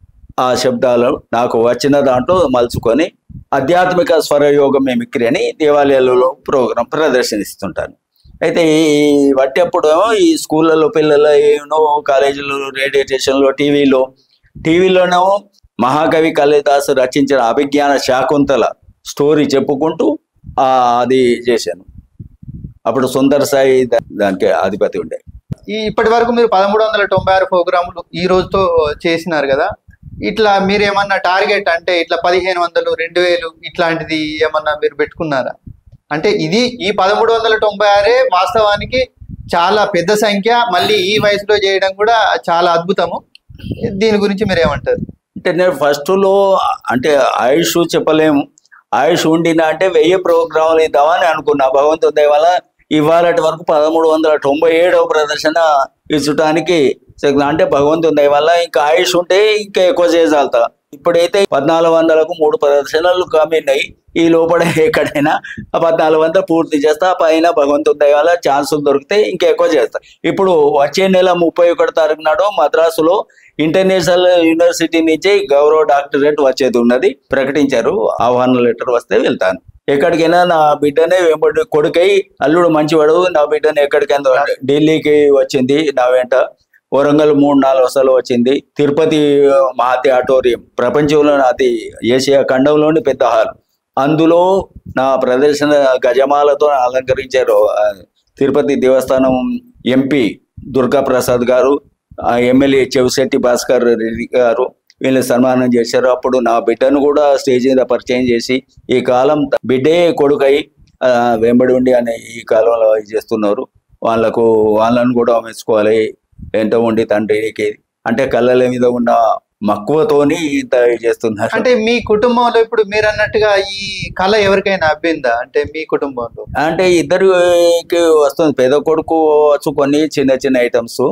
ఆ శబ్దాలు నాకు వచ్చిన దాంట్లో మలుచుకొని ఆధ్యాత్మిక స్వరయోగ మిమిక్రీ అని దేవాలయాలలో ప్రోగ్రాం ప్రదర్శనిస్తుంటాను అయితే ఈ వట్టేప్పుడు ఈ స్కూళ్ళలో పిల్లలు ఏమో కాలేజీలో రేడియో స్టేషన్లో టీవీలో టీవీలోనేమో మహాకవి కాళిదాసు రచించిన అభిజ్ఞాన శాకుంతల స్టోరీ చెప్పుకుంటూ ఆ అది చేశాను అప్పుడు సుందర్ సాయి దా- దానికి అధిపతి ఉండే ఈ ఇప్పటి వరకు మీరు పదమూడు వందల తొంభై ఆరు ప్రోగ్రాములు ఈ రోజుతో చేసినారు కదా ఇట్లా మీరు ఏమన్నా టార్గెట్ అంటే ఇట్లా పదిహేను వందలు రెండు వేలు ఇట్లాంటిది ఏమన్నా మీరు పెట్టుకున్నారా అంటే ఇది ఈ పదమూడు వందల తొంభై ఆరే వాస్తవానికి చాలా పెద్ద సంఖ్య మళ్ళీ ఈ వయసులో చేయడం కూడా చాలా అద్భుతము దీని గురించి మీరు ఏమంటారు అంటే నేను ఫస్ట్ లో అంటే ఆయుష్ చెప్పలేము ఆయుష్ ఉండినా అంటే వెయ్యి ప్రోగ్రాములు ఇద్దామని అనుకున్నా భగవంతుడి దయ వల్ల ఇవాళటి వరకు పదమూడు వందల తొంభై ఏడవ ప్రదర్శన ఇచ్చటానికి శక్తి- అంటే భగవంతుని దయ వల్ల ఇంకా ఆయుష్ ఉంటే ఇంకా ఎక్కువ చేయగలుగుతా ఇప్పుడైతే పద్నాలుగు వందలకు మూడు ప్రదర్శనలు కమ్మినాయి ఈ లోపల ఎక్కడైనా ఆ పద్నాలుగు వందలు పూర్తి చేస్తా ఆ పైన భగవంతుని దయ వల్ల ఛాన్సులు దొరికితే ఇంకా ఎక్కువ చేస్తా ఇప్పుడు వచ్చే నెల ముప్పై ఒకటి తారీఖు నాడు మద్రాసులో ఇంటర్నేషనల్ యూనివర్సిటీ నుంచి గౌరవ డాక్టరేట్ వచ్చేది ఉన్నది ప్రకటించారు ఆహ్వాన లెటర్ వస్తే వెళ్తాను ఎక్కడికైనా నా బిడ్డనే వెంబడి కొడుకై అల్లుడు మంచివాడు నా బిడ్డని ఎక్కడికైనా ఢిల్లీకి వచ్చింది నా వెంట వరంగల్ మూడు నాలుగు వసలు వచ్చింది తిరుపతి మహాతి ఆడిటోరియం ప్రపంచంలో అతి ఏషియా ఖండంలోని పెద్ద హాల్ అందులో నా ప్రదర్శన గజమాలతో అలంకరించారు ఆ, తిరుపతి దేవస్థానం ఎంపీ దుర్గా ప్రసాద్ గారు ఆ ఎమ్మెల్యే చెవిశెట్టి భాస్కర్ రెడ్డి గారు వీళ్ళు సన్మానం చేశారు అప్పుడు నా బిడ్డను కూడా స్టేజ్ మీద పరిచయం చేసి ఈ కాలం బిడ్డే కొడుకై ఆ, వెంబడి ఉండి అనే ఈ కాలంలో ఇది చేస్తున్నారు వాళ్ళకు వాళ్ళను కూడా మెచ్చుకోవాలి ఎంతో ఉండి తండ్రికి అంటే కళ్ళల మీద ఉన్న మక్కువతోని ఇంత ఇది చేస్తున్నారు అంటే మీ కుటుంబంలో ఇప్పుడు మీరు అన్నట్టుగా ఈ కళ ఎవరికైనా అబ్బిందా అంటే మీ కుటుంబంలో అంటే ఇద్దరికి వస్తుంది పెద్ద కొడుకు వచ్చు కొన్ని చిన్న చిన్న ఐటమ్స్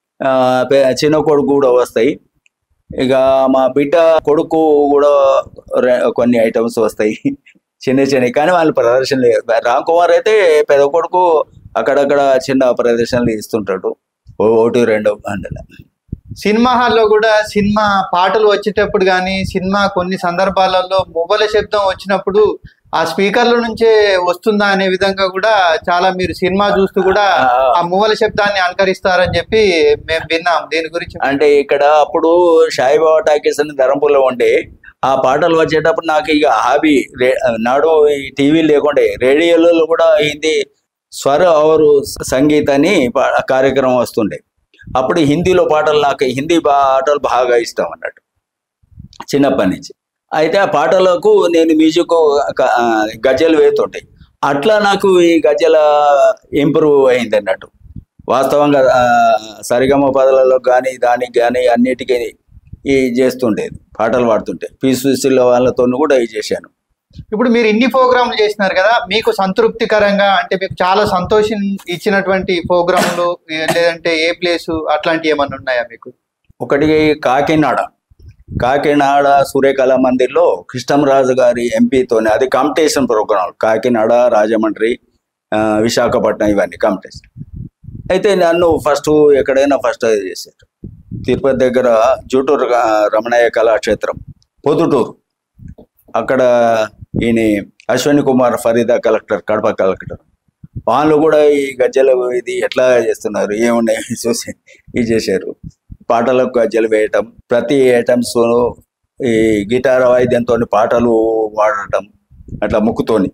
చిన్న కొడుకు కూడా వస్తాయి ఇక మా బిడ్డ కొడుకు కూడా రె- కొన్ని ఐటమ్స్ వస్తాయి చిన్న చిన్న కానీ వాళ్ళు ప్రదర్శన లేదు రామ్ కుమార్ అయితే పెద్ద కొడుకు అక్కడక్కడ చిన్న ప్రదర్శనలు ఇస్తుంటాడు ఓ- ఒకటి రెండు అంటే సినిమా హాల్లో కూడా సినిమా పాటలు వచ్చేటప్పుడు కానీ సినిమా కొన్ని సందర్భాలలో మొబైల్ శబ్దం వచ్చినప్పుడు ఆ స్పీకర్ల నుంచే వస్తుందా అనే విధంగా కూడా చాలా మీరు సినిమా చూస్తూ కూడా ఆ మొబైల్ శబ్దాన్ని అనుకరిస్తారని చెప్పి మేము విన్నాం దీని గురించి అంటే ఇక్కడ అప్పుడు సాయిబాబా టాకీస్ అని ధరంపూర్లో ఉండే ఆ పాటలు వచ్చేటప్పుడు నాకు ఇక హాబీ రే- నాడు ఈ టీవీ లేకుండే రేడియోలలో కూడా హిందీ స్వర ఔరు సంగీత్ అని పా- కార్యక్రమం వస్తుండే అప్పుడు హిందీలో పాటలు నాకు హిందీ పాటలు బాగా ఇష్టం అన్నట్టు చిన్నప్పటి నుంచి అయితే ఆ పాటలకు నేను మ్యూజిక్ క- ఆ, గజలు వేస్తుంటాయి అట్లా నాకు ఈ గజల ఇంప్రూవ్ అయింది అన్నట్టు వాస్తవంగా ఆ, సరిగమ పదాలలో కానీ దానికి కానీ అన్నిటికీ ఈ చేస్తుండేది పాటలు పాడుతుంటే పి సుశీల వాళ్ళతో కూడా ఇది చేశాను ఇప్పుడు మీరు ఇన్ని ప్రోగ్రాంలు చేసినారు కదా మీకు సంతృప్తికరంగా అంటే మీకు చాలా సంతోషం ఇచ్చినటువంటి ప్రోగ్రాంలు లేదంటే ఏ ప్లేస్ అట్లాంటివి ఏమన్నా ఉన్నాయా మీకు ఒకటి కాకినాడ కాకినాడ సూర్యకళ మందిర్లో కృష్ణంరాజు గారి ఎంపీతోనే అది కాంపిటీషన్ ప్రోగ్రాం కాకినాడ రాజమండ్రి ఆ, విశాఖపట్నం ఇవన్నీ కాంపిటీషన్ అయితే నన్ను ఫస్ట్ ఎక్కడైనా ఫస్ట్ అది చేశారు తిరుపతి దగ్గర జూటూరు ఆ, రమణయ్య కళాక్షేత్రం పొద్దుటూరు అక్కడ ఈయన అశ్విని కుమార్ ఫరీదా కలెక్టర్ కడప కలెక్టర్ వాళ్ళు కూడా ఈ గజ్జలు ఇది ఎట్లా చేస్తున్నారు ఏమున్నాయి చూసి ఇది చేశారు పాటలకు గజ్జలు వేయటం ప్రతి ఐటమ్స్ ఈ గిటార్ వాయిద్యంతో పాటలు వాడటం అట్లా ముక్కుతోని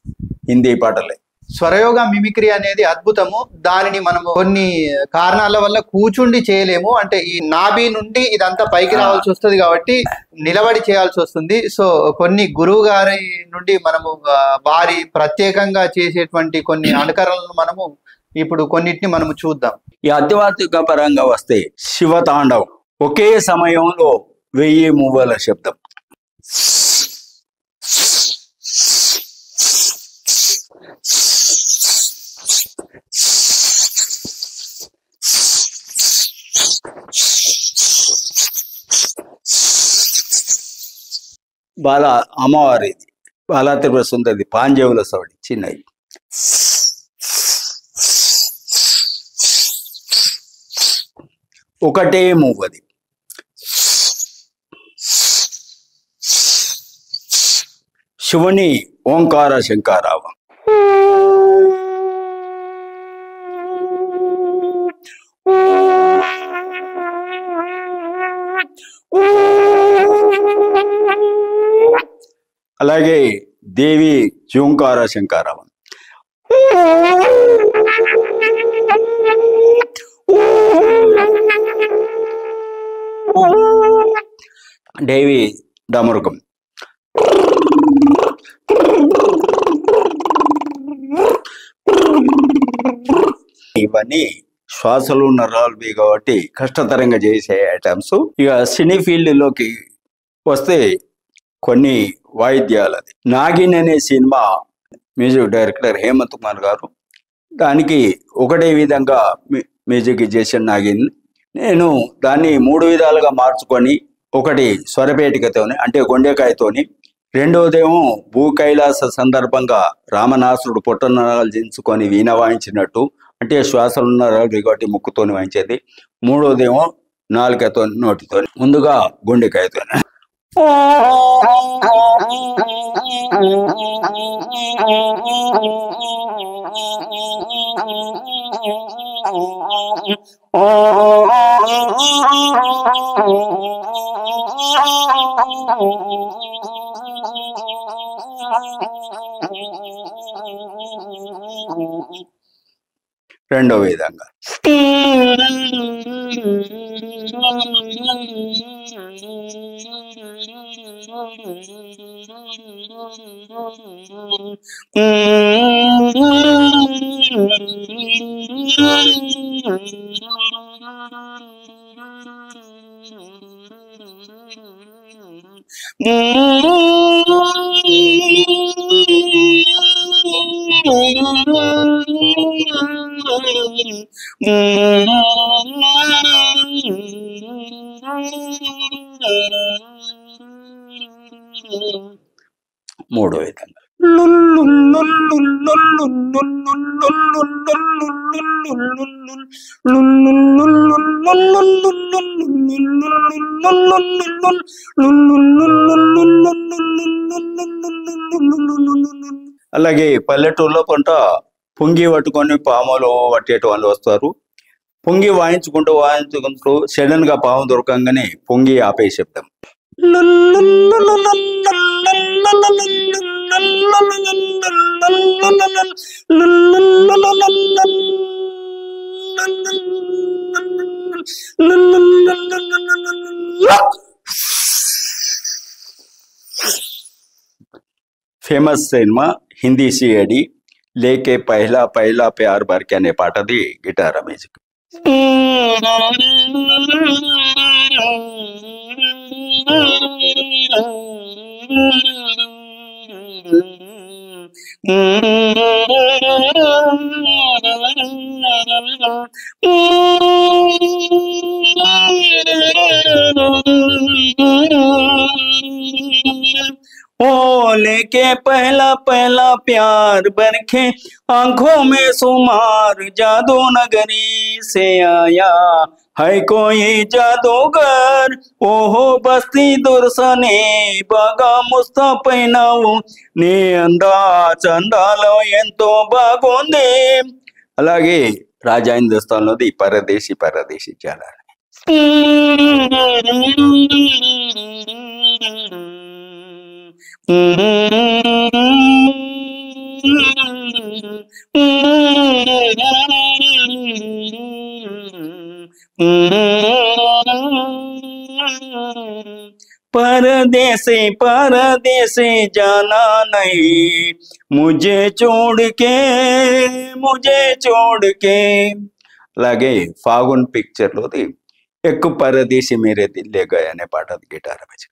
హిందీ పాటలే స్వరయోగ మిమిక్రీ అనేది అద్భుతము దానిని మనము కొన్ని కారణాల వల్ల కూర్చుండి చేయలేము అంటే ఈ నాభి నుండి ఇదంతా పైకి రావాల్సి వస్తుంది కాబట్టి నిలబడి చేయాల్సి వస్తుంది సో కొన్ని గురువు గారి నుండి మనము ఆ, వారి ప్రత్యేకంగా చేసేటువంటి కొన్ని అనుకరణలు మనము ఇప్పుడు కొన్నిటిని మనము చూద్దాం ఈ ఆధ్యాత్మిక పరంగా వస్తే శివతాండవం ఒకే సమయంలో వెయ్యి మువ్వల శబ్దం బాల అమ్మవారిది బాలా త్రిపుర సుందరిది పాంజేవుల సవడి చిన్నవి ఒకటే మూవది శివుని ఓంకార శంకారావ అలాగే దేవి జూంకార శంకారావం దేవి డమరుకం ఇవన్నీ శ్వాసలు నరాలు కాబట్టి కష్టతరంగా చేసే ఐటమ్స్ ఇక సినీ ఫీల్డ్ లోకి వస్తే కొన్ని వాయిద్యాలది నాగిన్ అనే సినిమా మ్యూజిక్ డైరెక్టర్ హేమంత్ కుమార్ గారు దానికి ఒకటే విధంగా మ్యూ- మ్యూజిక్ చేసిన నాగిన్ నేను దాన్ని మూడు విధాలుగా మార్చుకొని ఒకటి స్వరపేటికతోని అంటే గొండెకాయతోని రెండవదేమో భూ కైలాస సందర్భంగా రామనాసురుడు పొట్టనరాలు దించుకొని వీణ వాయించినట్టు అంటే శ్వాసలు నరాలు కాబట్టి ముక్కుతోని వాయించేది మూడోదేమో నాలుకతో నోటితో ముందుగా గుండెకాయతో రెండో విధంగా మూడో విధంగా అలాగే పల్లెటూరులో కొంట పొంగి పట్టుకొని పాములు పట్టేటి వాళ్ళు వస్తారు పొంగి వాయించుకుంటూ వాయించుకుంటూ సడన్ గా పాము దొరకంగానే పొంగి ఆపే శబ్దం ఫేమస్ సినిమా హిందీ సిఐడి లేకే పహలా పహలా ప్యార్ బర్కే అనే పాటది గిటార్ మ్యూజిక్ ओ लेके पहला पहला प्यार बरखे आंखों में सुमार जादू नगरी से आया है कोई जादूगर ఓహో బస్తీ దుర్సనే బాగా ముస్తపైనావు నీ అందా చందాలో ఎంతో బాగుంది అలాగే రాజా హిందుస్థాన్లోది పరదేశి పరదేశి చాలా परदेसे परदेसे जाना नहीं मुझे छोड़ के मुझे छोड़ के అలాగే ఫాగున్ పిక్చర్ లోది ఎక్కువ పరదేశి మీరే దిల్లేగా అనే పాట అది గిటార్ మ్యూజిక్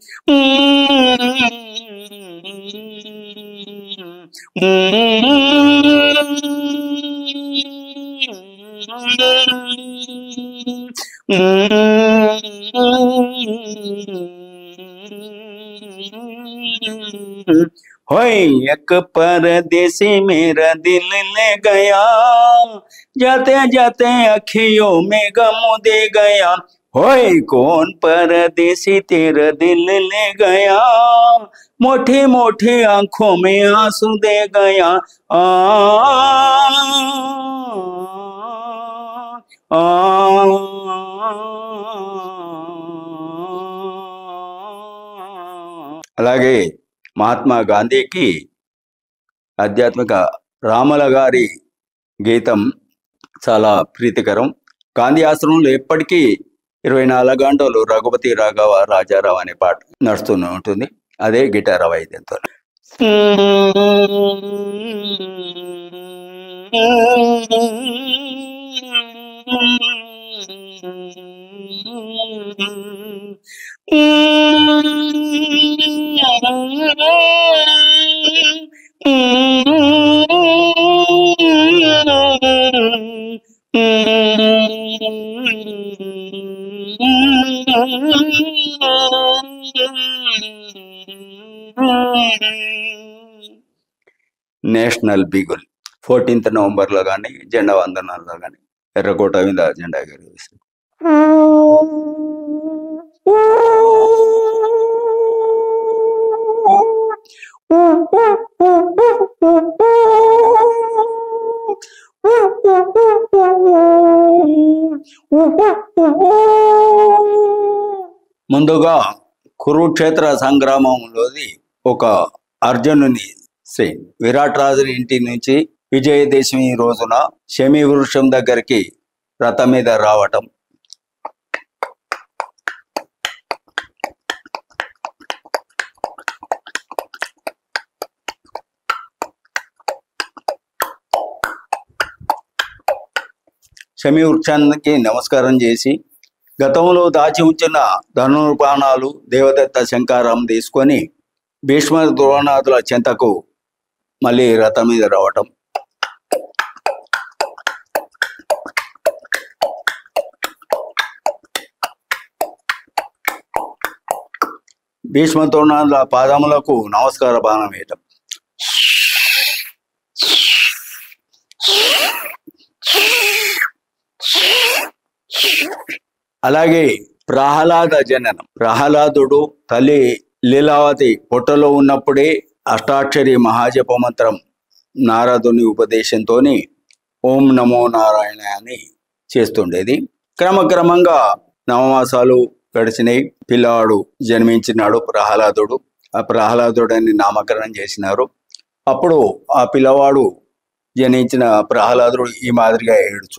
होय एक परदेसी मेरा दिल ले गया जाते जाते अखियों में गम दे गया होय कौन परदेसी तेरा दिल ले गया मोटी मोटी आंखों में आंसू दे गया आ, आ, అలాగే మహాత్మా గాంధీకి ఆధ్యాత్మిక రామల గారి గీతం చాలా ప్రీతికరం గాంధీ ఆశ్రమంలో ఎప్పటికీ ఇరవై నాలుగు గంటలు రఘుపతి రాఘవ రాజారావు అనే పాట నడుస్తూనే ఉంటుంది అదే గిటార్ వాయిద్యంతో నేషనల్ బిగుల్ ఫోర్టీన్త్ నవంబర్లో కానీ జెండా వందనాల్లో కానీ ఎర్రకోట మీద జెండా ఎగరవేస్తారు ముందుగా కురుక్షేత్ర సంగ్రామంలోది ఒక అర్జునుని శ్రీ విరాట్ రాజుని ఇంటి నుంచి విజయదశమి రోజున శమి వృక్షం దగ్గరికి రథం మీద రావటం శమి వృక్షానికి నమస్కారం చేసి గతంలో దాచి ఉంచిన ధనుర్బాణాలు దేవదత్త శంకారం తీసుకొని భీష్మ ద్రోణాదుల చెంతకు మళ్ళీ రథం మీద రావటం భీష్మ ద్రోణాదుల పాదములకు నమస్కార బాణం వేయటం అలాగే ప్రహ్లాద జననం ప్రహ్లాదుడు తల్లి లీలావతి పొట్టలో ఉన్నప్పుడే అష్టాక్షరి మహాజప మంత్రం నారదుని ఉపదేశంతో ఓం నమో నారాయణ అని చేస్తుండేది క్రమక్రమంగా నవమాసాలు గడిచినాయి పిల్లవాడు జన్మించినాడు ప్రహ్లాదుడు ఆ ప్రహ్లాదుడని నామకరణం చేసినారు అప్పుడు ఆ పిల్లవాడు జనించిన ప్రహ్లాదుడు ఈ మాదిరిగా ఏడుచు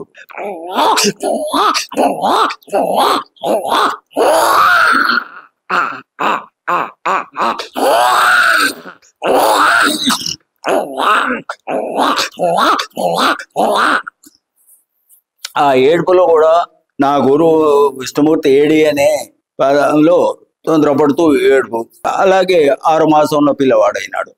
ఆ ఏడుపులో కూడా నా గురువు విష్ణుమూర్తి ఏడి అనే పదంలో తొందరపడుతూ ఏడుపు అలాగే ఆరు మాసం ఉన్న పిల్లవాడైనాడు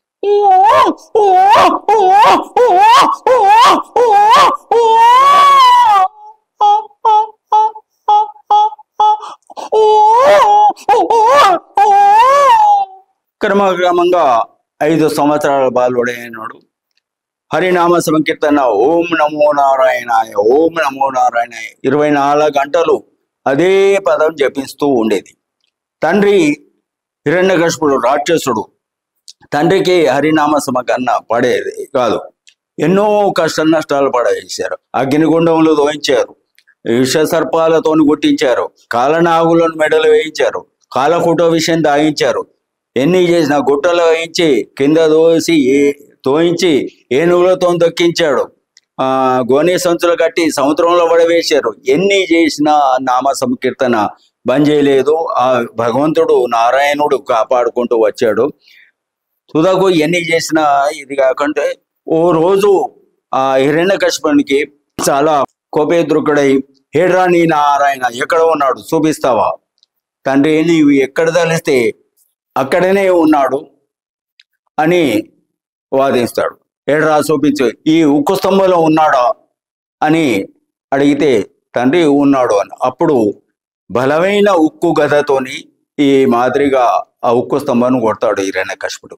క్రమక్రమంగా ఐదు సంవత్సరాల బాలుడైనాడు హరినామ సంకీర్తన ఓం నమో నారాయణాయ ఓం నమో నారాయణాయ ఇరవై నాలుగు గంటలు అదే పదం జపిస్తూ ఉండేది తండ్రి హిరణ్యకశిపుడు రాక్షసుడు తండ్రికి హరినామ సమకన్న పడేది కాదు ఎన్నో కష్ట నష్టాలు పడవేశారు అగ్నిగుండంలో దోయించారు విష సర్పాలతో కొట్టించారు కాలనాగులను మెడలు వేయించారు కాలకూట విషయం దాయించారు ఎన్ని చేసిన గుట్టలు వేయించి కింద దోసి ఏ- తోయించి ఏనుగులతో దొక్కించాడు ఆ గోనె సంచులు కట్టి సముద్రంలో పడవేశారు ఎన్ని చేసినా ఆ నామ సంకీర్తన బంద్ చేయలేదు ఆ భగవంతుడు నారాయణుడు కాపాడుకుంటూ వచ్చాడు తుదకు ఎన్ని చేసినా ఇది కాకుంటే ఓ రోజు ఆ హిరణ్యకశిపునికి చాలా కోపేద్రుకుడై హేడ్రా నీ నారాయణ ఎక్కడ ఉన్నాడు చూపిస్తావా తండ్రి నీవు ఎక్కడ తలిస్తే అక్కడనే ఉన్నాడు అని వాదిస్తాడు ఏడ్రా చూపించు ఈ ఉక్కు స్తంభంలో ఉన్నాడా అని అడిగితే తండ్రి ఉన్నాడు అని అప్పుడు బలమైన ఉక్కు గదతోని ఈ మాదిరిగా ఆ ఉక్కు స్తంభాన్ని కొడతాడు ఈరైన కశపుడు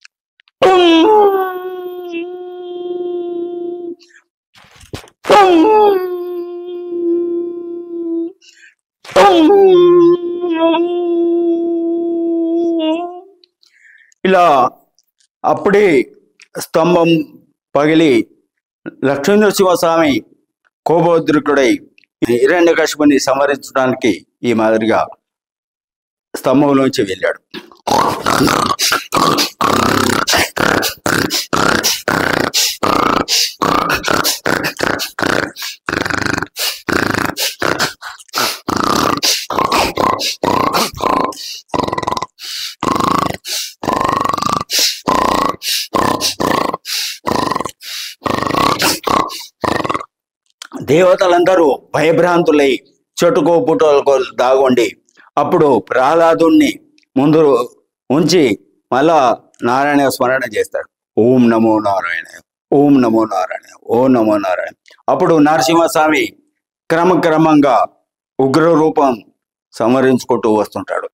ఇలా అప్పుడే స్తంభం పగిలి లక్ష్మీనరసింహస్వామి కోపోద్రికుడై హిరణ్య కశిపుని సంహరించడానికి ఈ మాదిరిగా స్తంభంలోంచి వెళ్ళాడు దేవతలందరూ భయభ్రాంతులై చెట్టుకో పుట్టుకో దాగొండి అప్పుడు ప్రహ్లాదుణ్ణి ముందు ఉంచి మళ్ళా నారాయణ స్మరణ చేస్తాడు ఓం నమో నారాయణ ఓం నమో నారాయణ ఓం నమో నారాయణ అప్పుడు నరసింహస్వామి క్రమక్రమంగా ఉగ్ర రూపం సంహరించుకుంటూ వస్తుంటాడు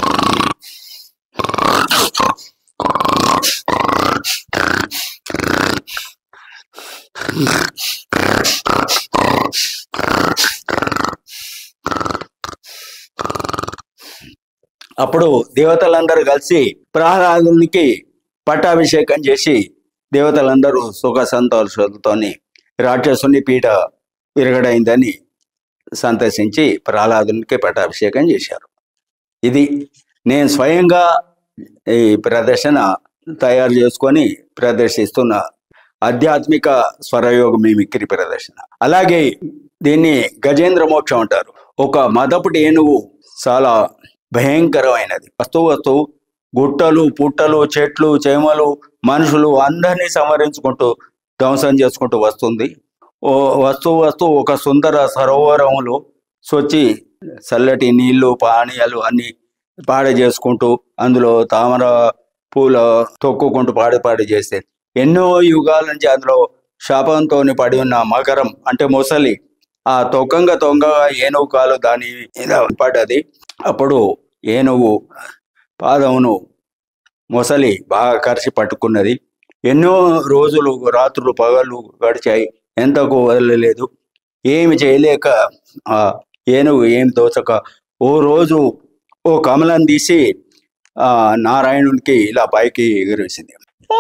అప్పుడు దేవతలందరూ కలిసి ప్రహ్లాదునికి పట్టాభిషేకం చేసి దేవతలందరూ సుఖ సంతోషాలతోని రాక్షసుని పీఠ విరగడైందని సంతసించి ప్రహ్లాదునికి పట్టాభిషేకం చేశారు ఇది నేను స్వయంగా ఈ ప్రదర్శన తయారు చేసుకొని ప్రదర్శిస్తున్న ఆధ్యాత్మిక స్వరయోగ మిమిక్రీ ప్రదర్శన అలాగే దీన్ని గజేంద్ర మోక్షం అంటారు ఒక మదపుటి ఏనుగు చాలా భయంకరమైనది వస్తు వస్తువు గుట్టలు పుట్టలు చెట్లు చేమలు మనుషులు అందరినీ సంహరించుకుంటూ ధ్వంసం చేసుకుంటూ వస్తుంది ఓ వస్తూ వస్తూ ఒక సుందర సరోవరంలో సొచ్చి చల్లటి నీళ్లు పానీయాలు అన్ని పాడ చేసుకుంటూ అందులో తామర పూల తొక్కుకుంటూ పాడి పాడి చేస్తే ఎన్నో యుగాల నుంచి అందులో శాపంతో పడి ఉన్న మకరం అంటే మొసలి ఆ తొక్కంగా తొంగగా ఏనుగు కాలు దాని మీద పడ్డది అప్పుడు ఏనుగు పాదమును మొసలి బాగా కరిచి పట్టుకున్నది ఎన్నో రోజులు రాత్రులు పగళ్ళు గడిచాయి ఎంతకు వదలలేదు ఏమి చేయలేక ఆ ఏనుగు ఏం తోచక ఓ రోజు ఓ కమలం తీసి ఆ నారాయణునికి ఇలా పైకి ఎగురేసింది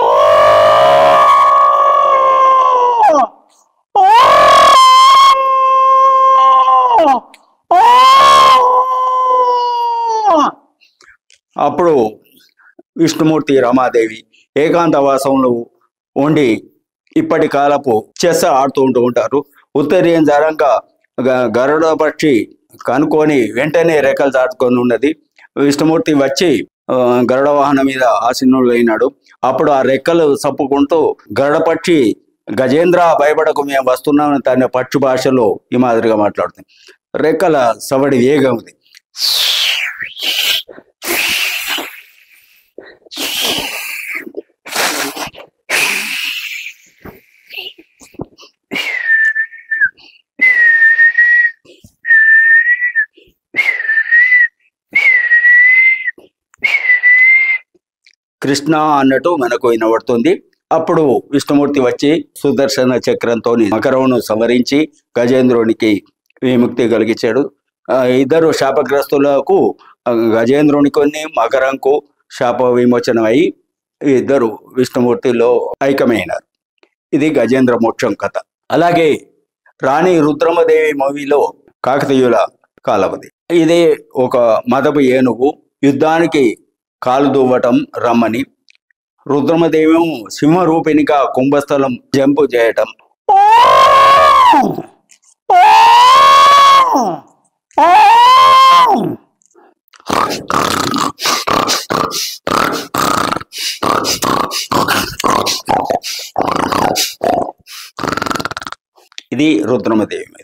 అప్పుడు విష్ణుమూర్తి రమాదేవి ఏకాంతవాసంలో ఉండి ఇప్పటి కాలపు చెస్ ఆడుతూ ఉంటూ ఉంటారు ఉత్తరీయం జరంగా గ- గరుడ పక్షి కనుక్కొని వెంటనే రెక్కలు దాటుకొని ఉన్నది విష్ణుమూర్తి వచ్చి ఆ, గరుడ వాహనం మీద ఆసీనుడు అయినాడు అప్పుడు ఆ రెక్కలు సప్పుకుంటూ గరుడ పక్షి గజేంద్ర భయపడకు మేము వస్తున్నామని తన పక్షి భాషలో ఈ మాదిరిగా మాట్లాడుతుంది రెక్కల సవడి వేగం ఉంది కృష్ణ అన్నట్టు మనకు వినబడుతుంది అప్పుడు విష్ణుమూర్తి వచ్చి సుదర్శన చక్రంతో మకరవును సంవరించి గజేంద్రునికి విముక్తి కలిగించాడు ఆ, ఇద్దరు శాపగ్రస్తులకు ఆ, గజేంద్రునికి మకరంకు శాప విమోచనం అయి ఇద్దరు విష్ణుమూర్తిలో ఐక్యమైనారు ఇది గజేంద్ర మోక్షం కథ అలాగే రాణి రుద్రమదేవి మూవీలో కాకతీయుల కాలవది ఇది ఒక మదపు ఏనుగు యుద్ధానికి కాలు దువ్వటం రమ్మని రుద్రమదేవి సింహరూపిణిగా కుంభస్థలం జంపు చేయటం ఇది రుద్రమదేవి మీద